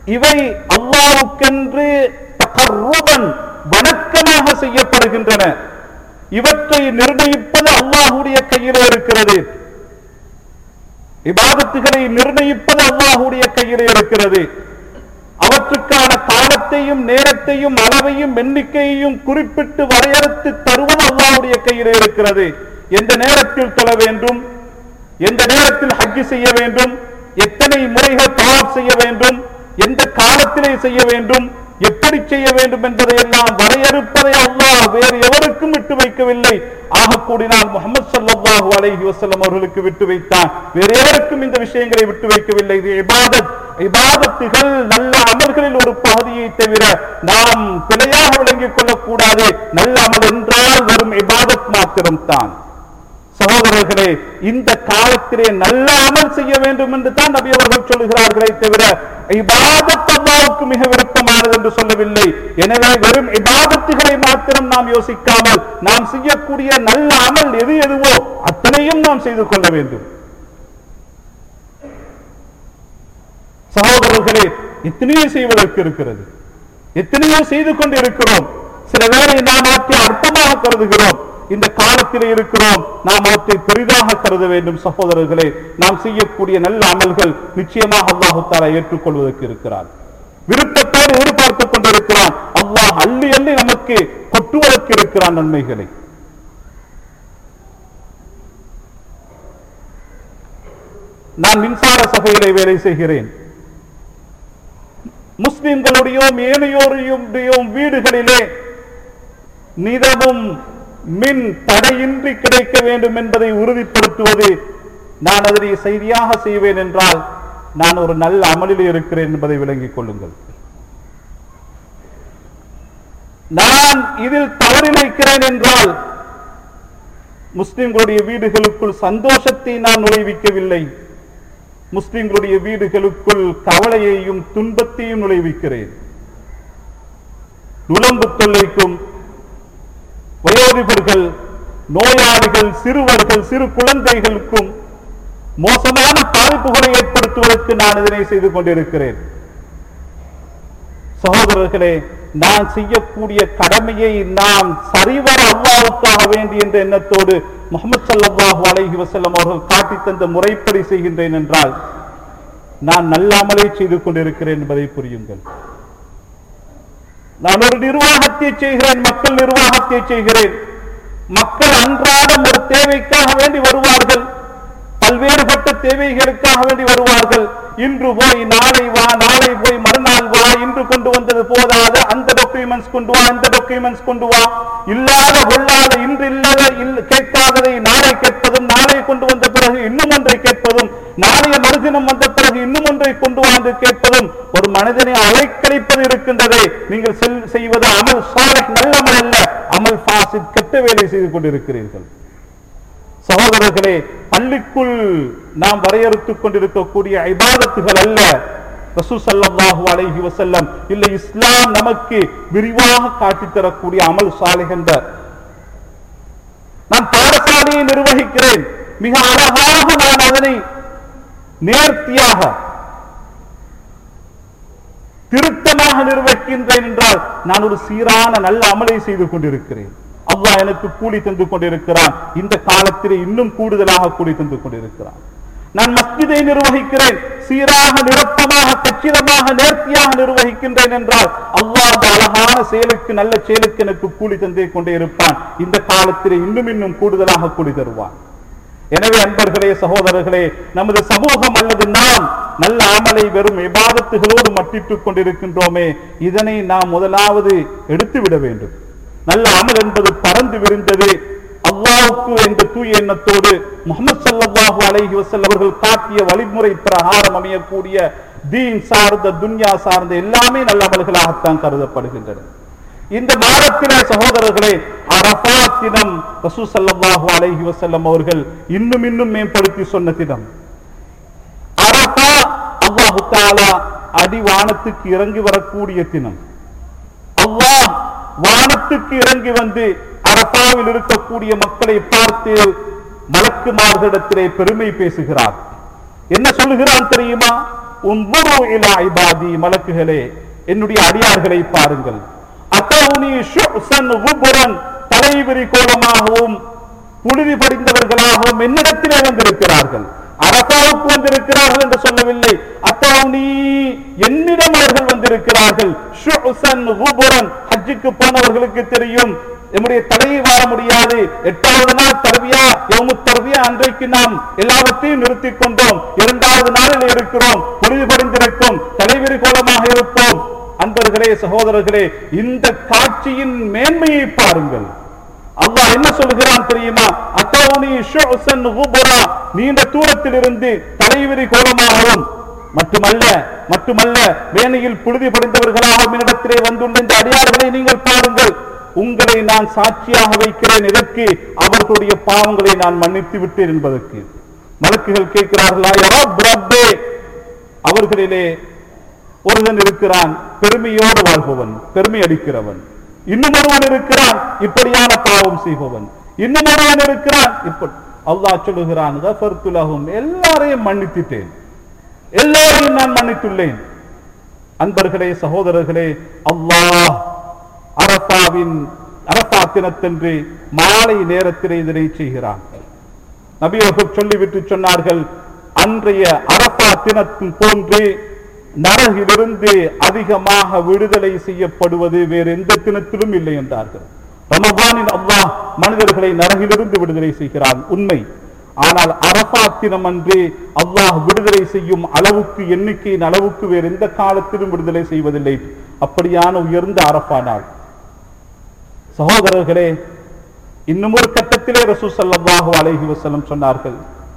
இவை அல்லாவுக்கென்று தகர்ருபன் வணக்கமாக செய்யப்படுகின்றன இவற்றை நிர்ணயிப்பது அல்லாஹுடைய கையிலே இருக்கிறது இபாதத்துகளை நிர்ணயிப்பது அல்லாஹுடைய கையிலே இருக்கிறது அவற்றுக்கான காலத்தையும் நேரத்தையும் அளவையும் எண்ணிக்கையையும் குறிப்பிட்டு வரையறுத்து தருவது அல்லாஹ்வுடைய கையிலே இருக்கிறது எந்த நேரத்தில் தொழ வேண்டும் எந்த நேரத்தில் ஹஜ்ஜி செய்ய வேண்டும் எத்தனை முறைகள் தவாப் செய்ய வேண்டும் எந்த காலத்திலே செய்ய வேண்டும் எப்படி செய்ய வேண்டும் என்பதை எல்லாம் வரையறுப்பதை அல்லாஹ் வேறு எவருக்கும் விட்டு வைக்கவில்லை ஆக கூடினால் முகமது ஸல்லல்லாஹு அலைஹி வஸல்லம் அவர்களுக்கு விட்டு வைத்தான் வேறு எவருக்கும் இந்த விஷயங்களை விட்டு வைக்கவில்லை இது இபாதத் இபாதத்துகள் நல்ல அமல்களில் ஒரு பகுதியை தவிர நாம் பிழையாக விளங்கிக் கொள்ளக்கூடாது நல்ல அமல் என்றால் வரும் இபாதத் மாத்திரம்தான் சகோதரர்களே இந்த காலத்திலே நல்ல அமல் செய்ய வேண்டும் என்று தான் நபி அவர்கள் சொல்லுகிறார்களே தவிர இபாதத் அல்லாவுக்கு மிக விருப்பமானது என்று சொல்லவில்லை எனவே வெறும் இபாதத்துகளை மாத்திரம் நாம் யோசிக்காமல் நாம் செய்யக்கூடிய நல்ல அமல் எது எதுவோ அத்தனையும் நாம் செய்து கொள்ள வேண்டும் சகோதரர்களே எத்தனையோ செய்வதற்கு இருக்கிறது எத்தனையோ செய்து கொண்டு இருக்கிறோம் சில வேளை நாம் அவற்றை அற்பமாக கருதுகிறோம் இந்த காலத்திலே இருக்கிறோம் நாம் அவற்றை பெரிதாக கருத வேண்டும் சகோதரர்களே நாம் செய்யக்கூடிய நல்ல அமல்கள் நிச்சயமாக அல்லாஹு தாலா ஏற்றுக்கொள்வதற்கு இருக்கிறார் விருப்பத்தோடு எதிர்பார்த்துக் கொண்டிருக்கிறான் அல்லாஹ் அள்ளி அள்ளி நமக்கு கொட்டுவதற்கு இருக்கிறான் நன்மைகளை நான் மின்சார சபையிலே வேலை செய்கிறேன் முஸ்லிம்களுடையும் ஏனையோரையும் வீடுகளிலே நிதமும் மின் தடையின்றி கிடைக்க வேண்டும் என்பதை உறுதிப்படுத்துவது நான் அதனை செய்தியாக செய்வேன் என்றால் நான் ஒரு நல்ல அமலில் இருக்கிறேன் என்பதை விளங்கிக் கொள்ளுங்கள் நான் இதில் தவறிழைக்கிறேன் என்றால் முஸ்லிம்களுடைய வீடுகளுக்குள் சந்தோஷத்தை நான் நுழைவிக்கவில்லை முஸ்லிம்களுடைய வீடுகளுக்குள் கவலையையும் துன்பத்தையும் நுழைவிக்கிறேன் நுழம்பு தொல்லைக்கும் வயோதிபர்கள் நோயாளிகள் சிறுவர்கள் சிறு குழந்தைகளுக்கும் மோசமான பாதிப்புகளை ஏற்படுத்துவதற்கு நான் இதனை செய்து கொண்டிருக்கிறேன் சகோதரர்களே நான் செய்யக்கூடிய கடமையை நாம் சரிவர அல்லாவுக்காக வேண்டி என்ற எண்ணத்தோடு முகமது சல்லாஹூ அலைஹி வஸல்லம் அவர்கள் காட்டி தந்த முறைப்படி செய்கின்றேன் என்றால் நான் நல்லாமலே செய்து கொண்டிருக்கிறேன் என்பதை புரியுங்கள் நான் ஒரு நிர்வாகத்தை செய்கிறேன் மக்கள் நிர்வாகத்தை செய்கிறேன் மக்கள் அன்றாடம் ஒரு தேவைக்காக வேண்டி வருவார்கள் பல்வேறுபட்ட தேவைகளுக்காக வேண்டி வருவார்கள் இன்று போய் நாளை வா நாளை போய் மறுநாள் வா இன்று கொண்டு வந்தது போதாத அந்த டாக்குமெண்ட்ஸ் கொண்டு வா இந்த டாக்குமெண்ட்ஸ் கொண்டு வா இல்லாத கொள்ளாத இன்று இல்லாத இல்ல- கேட்காததை நாளை கேட்பதும் நாளை கொண்டு வந்த பிறகு இன்னும் ஒன்றை கேட்பதும் நாளைய மறுதினம் வந்த பிறகு இன்னும் ஒன்றை கொண்டு வா என்று கேட்பதும் ஒரு மனிதனை அலைக்கழிப்பது இருக்கின்றதே நீங்கள் செல் செய்வது அமல் சாலிஹ் நல்ல அமல் அல்ல அமல் ஃபாசித் கெட்ட வேலை செய்து கொண்டிருக்கிறீர்கள் சகோதரர்களே பள்ளிக்குள் நாம் வரையறுத்துக் கொண்டிருக்கக்கூடிய இபாதத்துகள் அல்ல ரசூல் ஸல்லல்லாஹு அலைஹி வஸல்லம் இல்லை இஸ்லாம் நமக்கு விரிவாக காட்டித் தரக்கூடிய அமல் சாலிஹ் என்ற நான் பாடசாலையை நிர்வகிக்கிறேன் மிக அழகாக நான் அதனை நேர்த்தியாக திருத்தமாக நிர்வகிக்கின்றேன் என்றால் நான் ஒரு சீரான நல்ல அமலை செய்து கொண்டிருக்கிறேன் அல்லாஹ் எனக்கு கூலி தந்து கொண்டிருக்கிறான் இந்த காலத்திலே இன்னும் கூடுதலாக கூலி தந்து கொண்டிருக்கிறான் நான் மஸ்ஜிதை நிர்வகிக்கிறேன் சீராக நிரப்பமாக கச்சிதமாக நேர்த்தியாக நிர்வகிக்கின்றேன் என்றால் அல்லாஹ் அந்த அழகான செயலுக்கு நல்ல செயலுக்கு எனக்கு கூலி தந்தே கொண்டே இருப்பான் இந்த காலத்திலே இன்னும் இன்னும் கூடுதலாக கூலி தருவான் எனவே அன்பர்களே சகோதரர்களே நமது சமூகம் அல்லது நாம் நல்ல அமலை வெறும் இபாதத்துகளோடு மட்டிட்டுக் கொண்டிருக்கின்றோமே இதனை நாம் முதலாவது எடுத்துவிட வேண்டும் நல்ல அமல் என்பது பறந்து விரிந்தது அல்லாஹ்வுக்கு என்ற தூய எண்ணத்தோடு முகமது ஸல்லல்லாஹு அலைஹி வஸல்லம் அவர்கள் காட்டிய வழிமுறை பிரகாரம் அமையக்கூடிய தீன் சார்ந்த துன்யா சார்ந்த எல்லாமே நல்ல அமல்களாகத்தான் கருதப்படுகின்றன இந்த மாதத்திலே சகோதரர்களே அரபாத் தினம் ரசூ ஸல்லல்லாஹு அலைஹி வஸல்லம் அவர்கள் இன்னும் இன்னும் மேம்படுத்தி சொன்ன தினம் அரபா அல்லாஹு தஆலா அடிவானத்துக்கு இறங்கி வரக்கூடிய தினம் அல்லாஹ் வானத்துக்கு இறங்கி வந்து அரபாவில் இருக்கக்கூடிய மக்களை பார்த்து மலக்குமார்களிடத்திலே பெருமை பேசுகிறார் என்ன சொல்லுகிறான் தெரியுமா உன்முரு இலா இபாதி மலக்குகளே என்னுடைய அடியார்களை பாருங்கள் அத்தௌனி ஷுஅஸன் குபுரன் தலைவிரி கோலமாகவும் புழுதி படிந்தவர்களாகவும் என்னிடத்திலே வந்திருக்கிறார்கள் அரசாவுக்கு வந்திருக்கிறார்கள் என்று சொல்லவில்லை அத்தௌனி என்னிடம் அவர்கள் வந்திருக்கிறார்கள் ஷுஅஸன் குபுரன் ஹஜ்ஜுக்கு போனவர்களுக்கு தெரியும் நம்முடைய தலையை வார முடியாது எட்டாவது நாள் தரவியா யோமு தரவியா அன்றைக்கு நாம் எல்லாவற்றையும் நிறுத்திக் கொண்டோம் இரண்டாவது நாளில் இருக்கிறோம் புரிது படிந்திருக்கும் தலைவிரி கோலமாக இருப்போம் அன்பர்களே சகோதரர்களே இந்த காட்சியின் மேன்மையை பாருங்கள் அல்லாஹ் என்ன சொல்கிறான் தெரியுமா அத்தௌனி ஷுஅஸன் குபுரா நீண்ட தூரத்தில் இருந்து தலைவிரி கோலமாகவும் மட்டுமல்ல மட்டுமல்ல வேணையில் புழுதி படிந்தவர்களாகவும் என்னிடத்திலே வந்துள்ள இந்த அடியார்களை நீங்கள் பாருங்கள் உங்களை நான் சாட்சியாக வைக்கிறேன் இதற்கு அவர்களுடைய பாவங்களை நான் மன்னித்து விட்டேன் என்பதற்கு மலக்குகள் கேட்கிறார்களா யாரோ பிரப்பே அவர்களிலே ஒருவன் இருக்கிறான் பெருமையோடு வாழ்பவன் பெருமை அடிக்கிறவன் இன்னும் ஒருவன் இருக்கிறான் இப்படியான பாவம் செய்பவன் இன்னும் ஒருவன் இருக்கிறான் இப்படி அல்லாஹ் சொல்லுகிறான் கஃபர்துலஹும் எல்லாரையும் மன்னித்துட்டேன் எல்லாரையும் நான் மன்னித்துள்ளேன் அன்பர்களே சகோதரர்களே அல்லாஹ் அரசாவின் அரசா தினத்தன்று மாலை நேரத்திலே இதனை செய்கிறான் நபி அவர்கள் சொல்லிவிட்டு சொன்னார்கள் அன்றைய அரசா தினத்தின் போன்று நரகிலிருந்து அதிகமாக விடுதலை செய்யப்படுவது வேறு எந்த தினத்திலும் இல்லை என்றார்கள் ரமபானின் அல்லாஹ் மனிதர்களை நரகிலிருந்து விடுதலை செய்கிறான் உண்மை ஆனால் அரபா தினம் அன்று அல்லாஹ் விடுதலை செய்யும் அளவுக்கு எண்ணிக்கையின் அளவுக்கு வேறு எந்த காலத்திலும் விடுதலை செய்வதில்லை அப்படியான உயர்ந்த அரபா நாள் சகோதரர்களே இன்னும் ஒரு கட்டத்திலே ரசூ ஸல்லல்லாஹு அலைஹி வஸல்லம் சொன்னார்கள்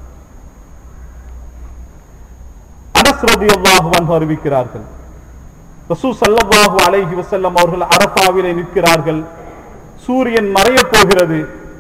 அனஸ் ரலியல்லாஹு அன்ஹு அறிவிக்கிறார்கள் ரசூ ஸல்லல்லாஹு அலைஹி வஸல்லம் அவர்கள் அரபாவிலே நிற்கிறார்கள் சூரியன் மறையப் போகிறது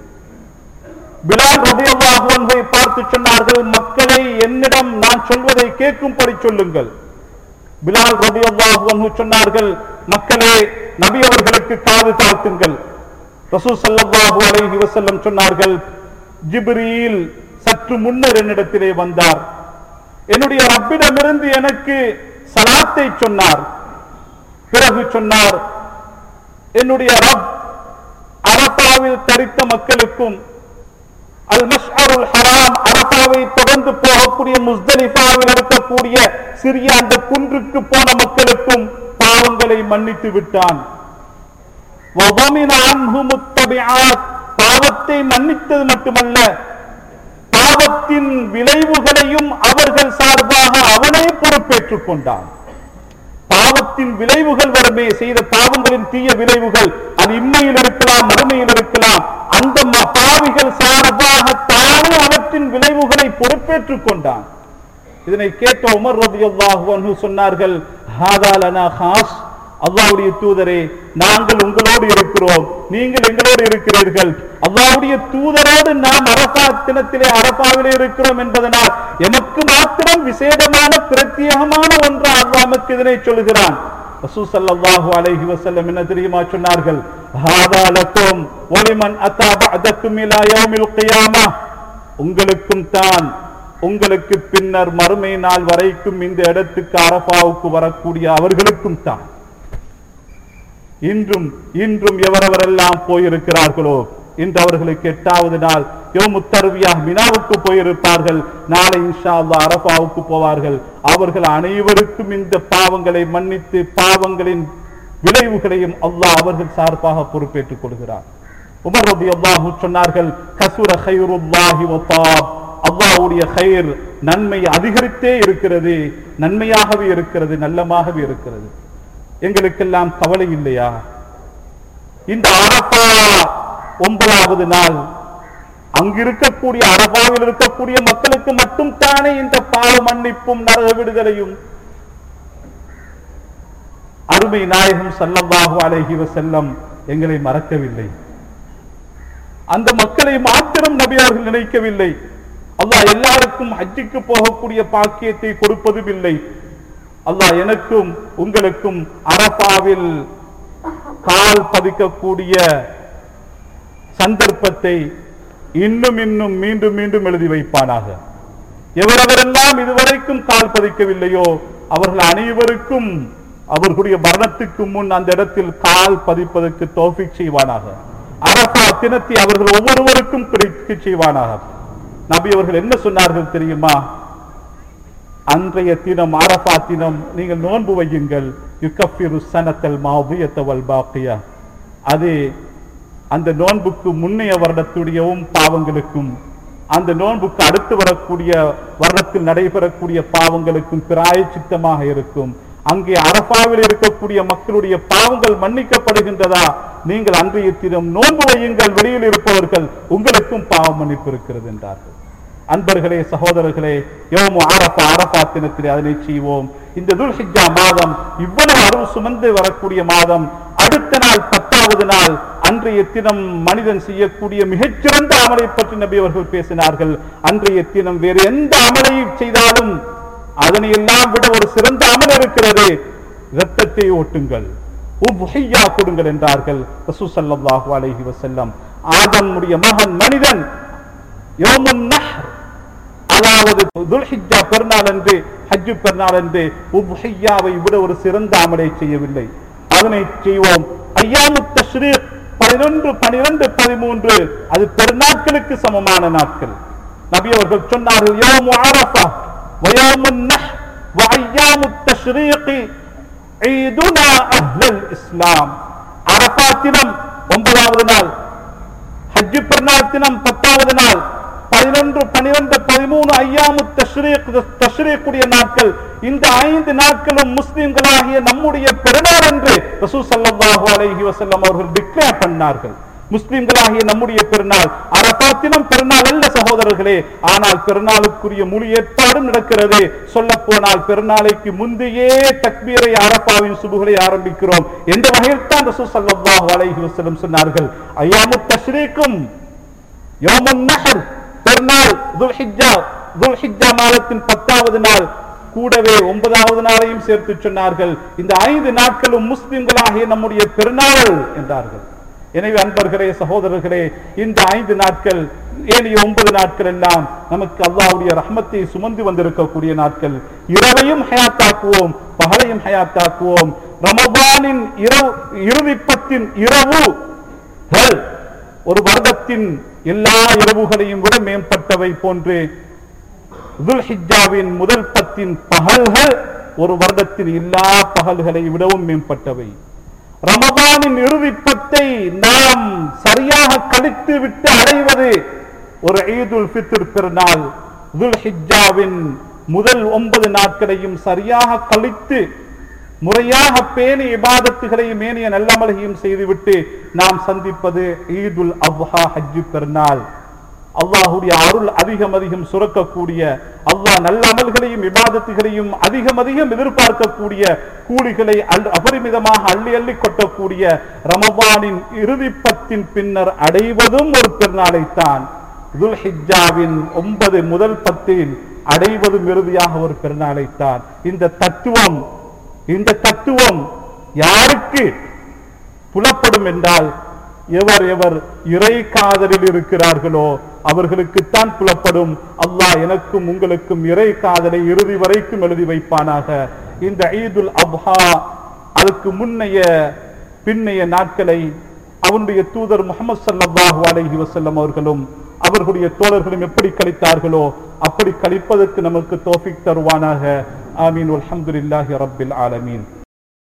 பிலால் ரலியல்லாஹு அன்ஹை பார்த்து சொன்னார்கள் மக்களை என்னிடம் நான் சொல்வதை கேட்கும்படி சொல்லுங்கள் பிலால் ரலியல்லாஹு அன்ஹு சொன்னார்கள் மக்களே நபி அவர்களுக்கு காது தாழ்த்துங்கள் ரசூல் ஸல்லல்லாஹு அலைஹி வஸல்லம் சொன்னார்கள் ஜிப்ரீல் சற்று முன்னர் என்னிடத்திலே வந்தார் என்னுடைய ரப்பிடமிருந்து எனக்கு சலாத்தை சொன்னார் பிறகு சொன்னார் என்னுடைய ரப் அரபாவில் தரித்த மக்களுக்கும் அல் மஷ்அருல் ஹராம் அரபாவை தொடர்ந்து போகக்கூடிய முஸ்தலிஃபாவில் இருக்கக்கூடிய சிறிய அந்த குன்றுக்கு போன மக்களுக்கும் பாவங்களை மன்னித்து விட்டான் وَضَمِنَ عَنْهُمُ التَّبِعَاتِ பாவத்தை மன்னித்தது மட்டுமல்ல பாவத்தின் விளைவுகளையும் அவர்கள் சார்பாக அவனே பொறுப்பேற்றுக் கொண்டான் பாவத்தின் விளைவுகள் வருமே செய்த பாவங்களின் தீய விளைவுகள் அது இம்மையில் இருக்கலாம் மறுமையில் இருக்கலாம் அந்த ம- பாவிகள் சார்பாக தானே அவற்றின் விளைவுகளை பொறுப்பேற்றுக் கொண்டான் இதனை கேட்ட உமர் ரலியல்லாஹு அன்ஹு சொன்னார்கள் ஹாதா லனா ஹாஸ் அல்லாஹ்வுடைய தூதரே நாங்கள் உங்களோடு இருக்கிறோம் நீங்கள் எங்களோடு இருக்கிறீர்கள் அல்லாஹ்வுடைய தூதரோடு நாம் அரபா தினத்திலே அரபாவிலே இருக்கிறோம் என்பதனால் எமக்கு மாத்திரம் விசேடமான பிரத்யேகமான ஒன்று அல்லாஹ் நமக்கு இதனை சொல்கிறான் ரசூல் ஸல்லல்லாஹு அலைஹி வஸல்லம் என்ன தெரியுமா சொன்னார்கள் ஹாதா லக்கும் வலிமன் அத்தா பஅதக்கும் இலா யௌமில் கியாமா உங்களுக்கும் தான் உங்களுக்கு பின்னர் மறுமை நாள் வரைக்கும் இந்த இடத்துக்கு அரபாவுக்கு வரக்கூடிய அவர்களுக்கும் தான் இன்றும் இன்றும் எவரவரெல்லாம் போயிருக்கிறார்களோ இன்று அவர்களுக்கு எட்டாவது நாள் யோமுத்தருவியா மினாவுக்கு போயிருப்பார்கள் நாளை இன்ஷா அல்லாஹ் அரபாவுக்கு போவார்கள் அவர்கள் அனைவருக்கும் இந்த பாவங்களை மன்னித்து பாவங்களின் விளைவுகளையும் அல்லாஹ் அவர்கள் சார்பாக பொறுப்பேற்றுக் கொள்கிறார் உமர் ரபி அல்லாஹு சொன்னார்கள் கசுர ஹைருல்லாஹி வத்தாப் அல்லாஹ்வுடைய ஹைர் நன்மை அதிகரித்தே இருக்கிறது நன்மையாகவே இருக்கிறது நல்லமாகவே இருக்கிறது எங்களுக்கெல்லாம் கவலை இல்லையா இந்த அரபா ஒன்பதாவது நாள் அங்கு இருக்கக்கூடிய அரபாவில் இருக்கக்கூடிய மக்களுக்கு மட்டும் தானே இந்த பாவ மன்னிப்பும் நரக விடுதலையும் அருமை நாயகம் ஸல்லல்லாஹு அலைஹி வஸல்லம் எங்களை மறக்கவில்லை அந்த மக்களை மாத்திரம் நபி அவர்கள் நினைக்கவில்லை அல்லாஹ் எல்லாருக்கும் ஹஜ்ஜுக்கு போகக்கூடிய பாக்கியத்தை கொடுப்பதும் இல்லை அல்லாஹ் எனக்கும் உங்களுக்கும் அரபாவில் கால் பதிக்கக்கூடிய சந்தர்ப்பத்தை இன்னும் இன்னும் மீண்டும் மீண்டும் எழுதி வைப்பானாக எவரவரெல்லாம் இதுவரைக்கும் கால் பதிக்கவில்லையோ அவர்கள் அனைவருக்கும் அவர்களுடைய மரணத்துக்கு முன் அந்த இடத்தில் கால் பதிப்பதற்கு தோஃபிக் செய்வானாக அரபா தினத்தை அவர்கள் ஒவ்வொருவருக்கும் கிடைக்க செய்வானாக நபி அவர்கள் என்ன சொன்னார்கள் தெரியுமா அன்றைய தினம் அரபா தினம் நீங்கள் நோன்பு வையுங்கள் யுக்கஃபிரு சனத்தல் மாவியத்தவல் பாக்கியா அது அந்த நோன்புக்கு முன்னைய வருடத்துடையவும் பாவங்களுக்கும் அந்த நோன்புக்கு அடுத்து வரக்கூடிய வருடத்தில் நடைபெறக்கூடிய பாவங்களுக்கும் பிராயச்சித்தமாக இருக்கும் அங்கே அரபாவில் இருக்கக்கூடிய மக்களுடைய பாவங்கள் மன்னிக்கப்படுகின்றதா நீங்கள் அன்றைய தினம் நோன்பு வையுங்கள் வெளியில் இருப்பவர்கள் உங்களுக்கும் பாவம் மன்னிப்பு இருக்கிறது என்றார்கள் அன்பர்களே சகோதரர்களே யோமு அரபா அரபா தினத்திலே அதனை செய்வோம் இந்த துல்ஹிஜா மாதம் இவ்வளவு அருள் சுமந்து வரக்கூடிய மாதம் அடுத்த நாள் பத்தாவது நாள் அன்றைய தினம் மனிதன் செய்யக்கூடிய மிகச்சிறந்த அமலை பற்றி நபி அவர்கள் பேசினார்கள் அன்றைய தினம் வேறு எந்த அமலை செய்தாலும் அதனை எல்லாம் விட ஒரு சிறந்த அமல் இருக்கிறது இரத்தத்தை ஓட்டுங்கள் உப்ஹையா கொடுங்கள் என்றார்கள் ரசூல் ஸல்லல்லாஹு அலைஹி வஸல்லம் ஆதமுடைய மகன் மனிதன் யோமுன் நஹர் அதாவது துல்ஹிஜ்ஜா பெருநாள் என்று ஹஜ்ஜு பெருநாள் என்று உப்ஹையாவை விட ஒரு சிறந்த அமலை செய்யவில்லை அதனை செய்வோம் ஐயாமு தஷ்ரீக் பதினொன்று பனிரெண்டு பதிமூன்று அது பெருநாட்களுக்கு சமமான நாட்கள் நபி அவர்கள் சொன்னார்கள் யோமு அரஃபா ويوم النحر وأيام التشريق عيدنا أهل الإسلام عرفات தினம் ஒன்பதாவது நாள் ஹஜ்ஜு பெருநாள் தினம் பத்தாவது நாள் பதினொன்று பனிரெண்டு பதிமூணு ஐயாமு தஷ்ரீக் தஷ்ரீக்குடைய நாட்கள் இந்த ஐந்து நாட்களும் முஸ்லிம்களாகிய நம்முடைய பெருநாள் என்று ரசூல் ஸல்லல்லாஹு அலைஹி வஸல்லம் அவர்கள் டிக்ளேர் பண்ணார்கள் முஸ்லிம்களாகிய நம்முடைய பெருநாள் அரபாத்தினம் பெருநாள் அல்ல சகோதரர்களே ஆனால் பெருநாளுக்குரிய முழு ஏற்பாடும் நடக்கிறது சொல்ல போனால் பெருநாளைக்கு முந்தையே தக்பீரை அரபாவின் சுபுகளை ஆரம்பிக்கிறோம் எந்த வகையில் தான் ரசூல் ஸல்லல்லாஹு அலைஹி வஸல்லம் சொன்னார்கள் ஐயாமு தஷ்ரீக்கும் யோமுன் நஹர் பெருநாள் துல்ஹிஜ்ஜா துல்ஹிஜ்ஜா மாதத்தின் பத்தாவது நாள் கூடவே ஒன்பதாவது நாளையும் சேர்த்து சொன்னார்கள் இந்த ஐந்து நாட்களும் முஸ்லிம்களாகிய நம்முடைய பெருநாள் என்றார்கள் எனவே அன்பர்களே சகோதரர்களே இந்த ஐந்து நாட்கள் ஏனைய ஒன்பது நாட்கள் எல்லாம் நமக்கு அல்லாஹ்வுடைய ரஹ்மத்தை சுமந்து வந்திருக்கக்கூடிய நாட்கள் இரவையும் ஹயாத்தாக்குவோம் பகலையும் ஹயாத்தாக்குவோம் ரமபானின் இரவு இறுதிப்பத்தின் இரவு ஹல், ஒரு வருடத்தின் எல்லா இரவுகளையும் விட மேம்பட்டவை போன்று துல்ஹிஜ்ஜாவின் முதல் பத்தின் பகல்கள் ஒரு வருடத்தின் எல்லா பகல்களை விடவும் மேம்பட்டவை ரமபானின் இறுதிப்பத்தை நாம் சரியாக கழித்து விட்டு அடைவது ஒரு ஈதுல் ஃபித்ர் பெருநாள் துல்ஹிஜ்ஜாவின் முதல் ஒன்பது நாட்களையும் சரியாக கழித்து முறையாக பேணி இபாதத்துகளையும் ஏனைய நல்லமலையும் செய்துவிட்டு நாம் சந்திப்பது ஈதுல் அப்ஹா ஹஜ்ஜு பெருநாள் அல்லாஹுடைய அருள் அதிகம் அதிகம் சுரக்கக்கூடிய அல்லாஹ் நல்ல அமல்களையும் இபாதத்துகளையும் அதிகம் அதிகம் எதிர்பார்க்கக்கூடிய கூலிகளை அல் அபரிமிதமாக அள்ளி அள்ளி கொட்டக்கூடிய ரமபானின் இறுதிப்பத்தின் பின்னர் அடைவதும் ஒரு பெருநாளைத்தான் துல்ஹிஜ்ஜாவின் ஒன்பது முதல் பத்தில் அடைவதும் இறுதியாக ஒரு பெருநாளைத்தான் இந்த தத்துவம் இந்த தத்துவம் யாருக்கு புலப்படும் என்றால் எவர் எவர் இறை காதலில் இருக்கிறார்களோ அவர்களுக்குத்தான் புலப்படும் அல்லாஹ் எனக்கும் உங்களுக்கும் இறை காதலை இறுதி வரைக்கும் எழுதி வைப்பானாக இந்த ஈதுல் அப்ஹா அதுக்கு முன்னைய பின்னைய நாட்களை அவனுடைய தூதர் முகமது ஸல்லல்லாஹு அலைஹி வஸல்லம் அவர்களும் அவர்களுடைய தோழர்களும் எப்படி கழித்தார்களோ அப்படி கழிப்பதற்கு நமக்கு தோஃபிக் தருவானாக ஆமீன் அல்ஹம்துலில்லாஹி ரப்பில் ஆலமீன்